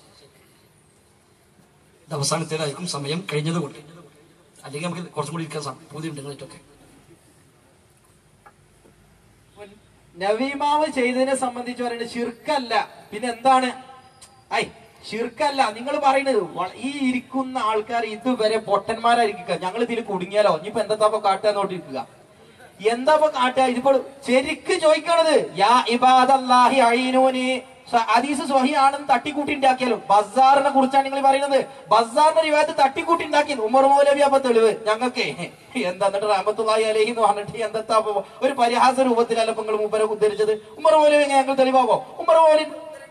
S1: ഇത് അവസാനത്തേതായിരിക്കും സമയം കഴിഞ്ഞതുകൊണ്ട് അല്ലെങ്കിൽ നമുക്ക് കുറച്ചും കൂടി ഇരിക്കാൻ സാ- പൂതി ഉണ്ടെങ്കിലൊക്കെ
S5: നവീമാവ് ചെയ്തതിനെ സംബന്ധിച്ച് പറയുന്നത് ഷിർക്കല്ല പിന്നെ എന്താണ് ഐ ഷിർക്കല്ല നിങ്ങൾ പറയുന്നത് വള- ഈ ഇരിക്കുന്ന ആൾക്കാർ ഇതുവരെ പൊട്ടന്മാരായിരിക്കുക ഞങ്ങൾ ഇതിൽ കുടുങ്ങിയാലോ ഇനിയിപ്പോ എന്താ കാട്ടുക നോട്ടിരിക്കുക എന്താ ഇപ്പൊ കാട്ടുക ഇതിപ്പോൾ ശരിക്ക് ചോദിക്കണത് യാ ഇബാദല്ലാഹി അഴീനൂനി ഹദീസ് സ്വഹിയാണെന്ന് തട്ടിക്കൂട്ടി ഉണ്ടാക്കിയാലും ബസാറിനെ കുറിച്ചാണ് നിങ്ങൾ പറയുന്നത് ബസാറിന്റെ റിവായത്ത് തട്ടിക്കൂട്ടി ഉണ്ടാക്കിയത് ഉമർ മൗലവി അപ്പൊ തെളിവ് ഞങ്ങൾക്ക് എന്താ എന്നിട്ട് റഹമത്തുള്ളാഹി അലഹി എന്ന് പറഞ്ഞിട്ട് എന്താ ഇപ്പൊ ഒരു പരിഹാസ രൂപത്തിലല്ല ഇപ്പൊ നിങ്ങൾ മുമ്പരെ ഉദ്ധരിച്ചത് ഉമർ മൗലവി എങ്ങനെ ഞങ്ങൾ തെളിവാകോ ഉമർ മൗലവി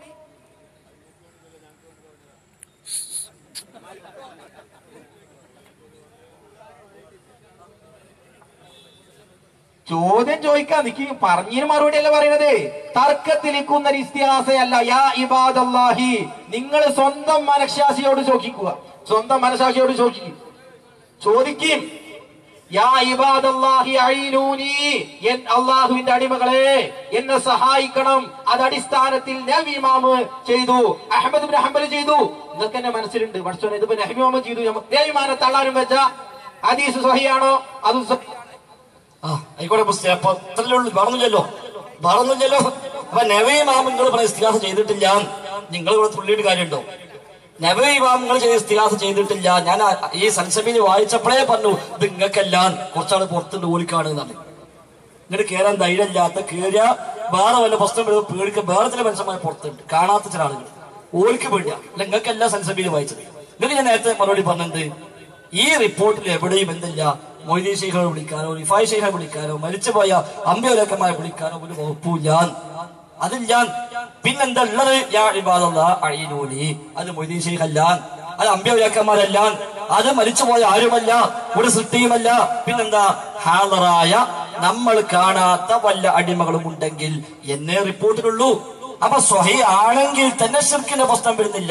S5: ചോദ്യം ചോദിക്കാൻ നിക്ക് പറഞ്ഞതിന് മറുപടി അല്ല പറയണത് തർക്കത്തിലിക്കുന്ന ഒരു ഇസ്തിഹാസയല്ല യാ ഇബാദല്ലാഹി നിങ്ങൾ സ്വന്തം മനഃശാസിയോട് ചോദിക്കുക സ്വന്തം മനഃശാസിയോട് ചോദിക്കും ചോദിക്കും യാ ഇബാദല്ലാഹി അഈനൂനി എൻ അള്ളാഹുവിന്റെ അടിമകളെ എന്നെ സഹായിക്കണം അത് അടിസ്ഥാനത്തിൽ നബി ഇമാമ് ചെയ്തു അഹമ്മദ് ബിൻ ഹംബൽ ചെയ്തു നിങ്ങൾക്ക് എന്നെ മനസ്സിലുണ്ട് പഠിച്ചോനെ ഇതിപ്പോ നബി ഇമാമ് ചെയ്തു നബി ഇമാനെ തള്ളാനും വെച്ച ഹദീസ് സഹിയാണോ അത് സഹിയാണോ?
S1: ആ ആയിക്കോട്ടെ പുസ്തകം അപ്പൊ അത്രല്ലേ ഉള്ളൂ പറഞ്ഞില്ലല്ലോ പറഞ്ഞില്ലല്ലോ അപ്പൊ നവേ മാമങ്ങൾ പറഞ്ഞ ഇസ്തിഹാസ ചെയ്തിട്ടില്ല നിങ്ങൾ ഇവിടെ തുള്ളിയിട്ട് കാര്യമുണ്ടോ നവേ മാമങ്ങൾ ചെയ്ത ഇസ്തിഹാസ ചെയ്തിട്ടില്ല ഞാൻ ആ- ഈ സൽസബിന് വായിച്ചപ്പോഴേ പറഞ്ഞു ഇത് നിങ്ങൾക്കെല്ലാം കുറച്ചാള് പുറത്തുണ്ട് ഓലിക്കാണ് എന്നാണ് ഇങ്ങോട്ട് കയറാൻ ധൈര്യമില്ലാത്ത കയറിയ വേറെ വല്ല പുസ്തകം എഴുതുമ്പോൾ പേടിക്ക വേറെ ചില മനുഷ്യന്മാർ പുറത്തുണ്ട് കാണാത്ത ചില ആളുകൾ ഓലിക്ക് പേടിയ അല്ല നിങ്ങൾക്കെല്ലാം സൽസബിന് വായിച്ചത് നിങ്ങൾക്ക് ഞാൻ നേരത്തെ മറുപടി പറഞ്ഞത് ഈ റിപ്പോർട്ടിൽ എവിടെയും എന്തില്ല മൊയ്തീൻ ശേഖറെ വിളിക്കാനോ റിഫായ് ശേഖറെ വിളിക്കാനോ മരിച്ചുപോയ അമ്പ്യലക്കന്മാരെ വിളിക്കാനോ ഒരു വകുപ്പില്ല അതില്ല പിന്നെന്താ ഉള്ളത് യാ ഇബാദല്ല അഴീനൂലി അത് മൊയ്തീൻ ശേഖല്ല അത് അമ്പ്യലക്കന്മാരല്ല അത് മരിച്ചുപോയ ആരുമല്ല ഒരു സൃഷ്ടിയുമല്ല പിന്നെന്താ ഹാദറായ നമ്മൾ കാണാത്ത വല്ല അടിമകളും ഉണ്ടെങ്കിൽ എന്നേ റിപ്പോർട്ടിലുള്ളൂ അപ്പൊ സ്വഹി ആണെങ്കിൽ തന്നെ ശിർക്കിന്റെ പ്രശ്നം വരുന്നില്ല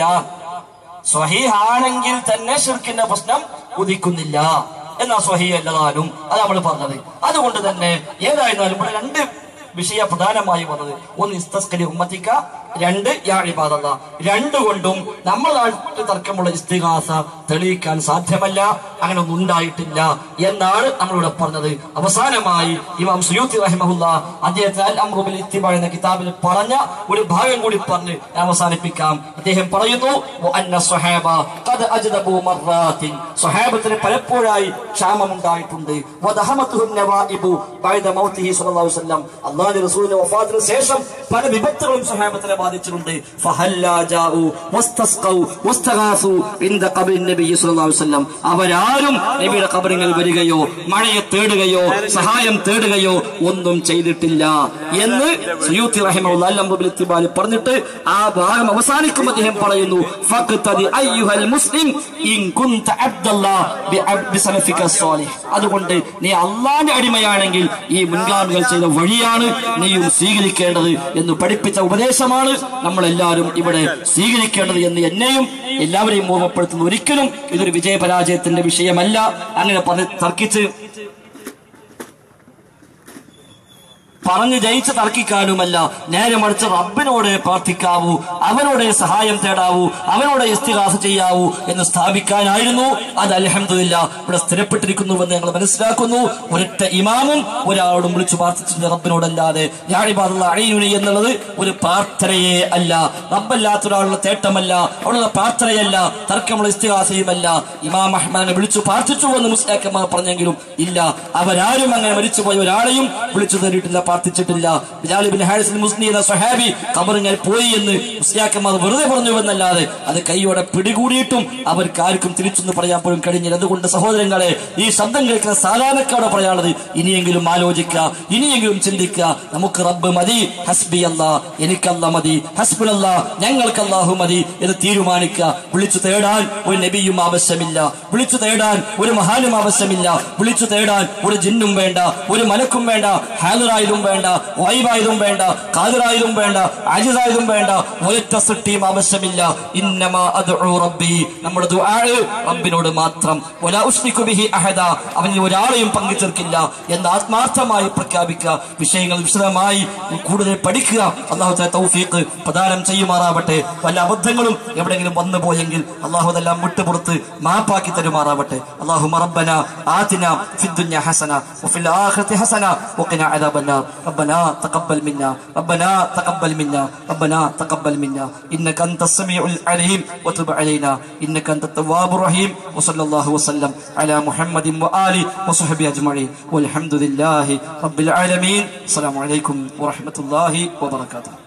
S1: സ്വഹീഹാണെങ്കിൽ തന്നെ ഷിർക്കിന്റെ പ്രശ്നം ഉദിക്കുന്നില്ല എന്നാ സ്വഹീ അല്ലതാനും അത് നമ്മൾ പറഞ്ഞത് അതുകൊണ്ട് തന്നെ ഏതായിരുന്നാലും ഇവിടെ രണ്ട് വിഷയ പ്രധാനമായി വന്നത് ഒന്ന് ഇസ്തസ്കരി ഉമ്മത്തിക്ക രണ്ട് യാഴിപാതല്ല രണ്ടുകൊണ്ടും നമ്മൾ നാട്ടിൽ തർക്കമുള്ള ഇസ്തിഹാസ തെളിയിക്കാൻ സാധ്യമല്ല അങ്ങനെ ഒന്നും ഉണ്ടായിട്ടില്ല എന്നാണ് നമ്മളിവിടെ പറഞ്ഞത് അവസാനമായി ഇമാം സുയൂത്തി റഹിമഹുല്ല അദ്ദേഹത്തിന് അൽ അമ്രുബിൽ ഇത്തിബാ എന്ന കിതാബിൽ പറഞ്ഞ ഒരു ഭാഗം കൂടി പറഞ്ഞ് ഞാൻ അവസാനിപ്പിക്കാം അദ്ദേഹം പറയുന്നു "വഅന്ന സ്വഹാബ ഖദ് അജ്ദബു മർറാത്തിൻ." സ്വഹാബത്തിന് പലപ്പോഴായി ക്ഷാമമുണ്ടായിട്ടുണ്ട് വദഹമത്തുഹും നവാഇബു ബഅദ മൗതിഹി സ്വല്ലല്ലാഹു അലൈഹി വസല്ലം അല്ലാഹുവിന്റെ റസൂലിന്റെ വഫാത്തിന് ശേഷം പല വിപത്തുകളും സ്വഹാബത്തിനെ ബാധിച്ചിട്ടുണ്ട് ഫഹല്ലാ ജാഉ വസ്തസ്ഖൗ വസ്തഗാസു ഇൻദ ഖബറി നബി സ്വല്ലല്ലാഹു അലൈഹി വസല്ലം അവരാരും നബിയുടെ ഖബറിൽ വരികയോ മഴയെ തേടുകയോ സഹായം തേടുകയോ ഒന്നും ചെയ്തിട്ടില്ല എന്ന് സുയൂത്തി റഹിമഹുല്ലാ അൽ അംറു ബിൽ ഇത്തിബാൽ പറഞ്ഞിട്ട് ആ ഭാഗം അവസാനിക്കുമ്പോൾ അദ്ദേഹം പറയുന്നു ഫഖ്തദി അയ്യുഹൽ മുസ്ലിം ഇൻ കുൻത അബ്ദല്ലാ ബി അബ്- ബിസലഫിക സ്വാലിഹ് അതുകൊണ്ട് നീ അള്ളാന്റെ അടിമയാണെങ്കിൽ ഈ മുൻഗാമികൾ ചെയ്ത വഴിയാണ് നീയും സ്വീകരിക്കേണ്ടത് എന്ന് പഠിപ്പിച്ച ഉപദേശമാണ് നമ്മൾ എല്ലാവരും ഇവിടെ സ്വീകരിക്കേണ്ടത് എന്ന് എന്നെയും എല്ലാവരെയും ഓർമ്മപ്പെടുത്തുന്നു ഒരിക്കലും ഇതൊരു വിജയപരാജയത്തിന്റെ വിഷയമല്ല അങ്ങനെ പറഞ്ഞ് തർക്കിച്ച് പറഞ്ഞു ജയിച്ച് തർക്കിക്കാനുമല്ല നേരെ മറിച്ച് റബ്ബിനോട് പ്രാർത്ഥിക്കാവൂ അവനോട് സഹായം തേടാവൂ അവനോട് ഇസ്തിഹാസ ചെയ്യാവൂ എന്ന് സ്ഥാപിക്കാനായിരുന്നു അത് അലഹമില്ല ഇവിടെ സ്ഥിരപ്പെട്ടിരിക്കുന്നുവെന്ന് ഞങ്ങൾ മനസ്സിലാക്കുന്നു ഒരൊറ്റ ഇമാമും ഒരാളോടും വിളിച്ചു പ്രാർത്ഥിച്ചിട്ടുണ്ട് റബ്ബിനോടല്ലാതെ ഞാണിബാദുള്ള അഴയൂനി എന്നുള്ളത് ഒരു പ്രാർത്ഥനയെ അല്ല റബ്ബല്ലാത്ത ഒരാളുടെ തേട്ടമല്ല അവിടെയുള്ള പ്രാർത്ഥനയല്ല തർക്കമുള്ള ഇസ്തിഹാസയുമല്ല ഇമാം അഹ്മദിനെ വിളിച്ചു പ്രാർത്ഥിച്ചു എന്ന് മുസ്ലിക്കന്മാർ പറഞ്ഞെങ്കിലും ഇല്ല അവരാരും അങ്ങനെ മരിച്ചുപോയ ഒരാളെയും വിളിച്ചു തേടിയിട്ടില്ല പ്രാർത്ഥിച്ചിട്ടില്ല ബിലാൽ ഇബ്നു ഹാരിസ് മുസ്ലി എന്ന സ്വഹാബി ഖബറിങ്ങനെ പോയി എന്ന് മുസ്ലിയാക്കന്മാർ വെറുതെ പറഞ്ഞു എന്നല്ലാതെ അത് കൈയോടെ പിടികൂടിയിട്ടും അവർക്ക് ആർക്കും തിരിച്ചൊന്ന് പറയാൻ പോലും കഴിഞ്ഞില്ല അതുകൊണ്ട് സഹോദരങ്ങളെ ഈ ശബ്ദം കേൾക്കുന്ന സാധാരണക്കാരോട് പറയാനുള്ളത് ഇനിയെങ്കിലും ആലോചിക്കുക ഇനിയെങ്കിലും ചിന്തിക്കുക നമുക്ക് റബ്ബ് മതി ഹസ്ബി അല്ല എനിക്കല്ല മതി ഹസ്ബുലല്ല ഞങ്ങൾക്ക് അല്ലാഹു മതി എന്ന് തീരുമാനിക്കുക വിളിച്ചു തേടാൻ ഒരു നബിയും ആവശ്യമില്ല വിളിച്ചു തേടാൻ ഒരു മഹാനും ആവശ്യമില്ല വിളിച്ചു തേടാൻ ഒരു ജിന്നും വേണ്ട ഒരു മലക്കും വേണ്ട ഹാലറായതും വേണ്ട വായുവായതും വേണ്ട കാതിറായതും വേണ്ട അജിതായതും വേണ്ട ഒരൊറ്റ സൃഷ്ടിയും ആവശ്യമില്ല ഇന്നമാ അദ്ഉ റബ്ബി നമ്മുടെ ദുആ റബ്ബിനോട് മാത്രം വലാ ഉശ്രികു ബിഹി അഹദ അവനിൽ ഒരാളെയും പങ്കു ചേർക്കില്ല എന്ന് ആത്മാർത്ഥമായി പ്രഖ്യാപിക്കുക വിഷയങ്ങൾ വിശദമായി കൂടുതൽ പഠിക്കുക അള്ളാഹു തആല തൗഫീഖ് പ്രദാനം ചെയ്യുമാറാവട്ടെ വല്ല അബദ്ധങ്ങളും എവിടെയെങ്കിലും വന്നു പോയെങ്കിൽ അള്ളാഹു അതെല്ലാം വിട്ടുപുറത്ത് മാപ്പാക്കി തരുമാറാവട്ടെ അള്ളാഹു റബ്ബന ആതിന في الدنيا حسنة وفي الآخرة حسنة وقنا عذاب النار ربنا تقبل منا ربنا تقبل منا ربنا تقبل منا إنك أنت السميع العليم وتب علينا إنك أنت التواب الرحيم وصلى الله وسلم على محمد وآله وصحبه أجمعين والحمد لله رب العالمين السلام عليكم ورحمة الله وبركاته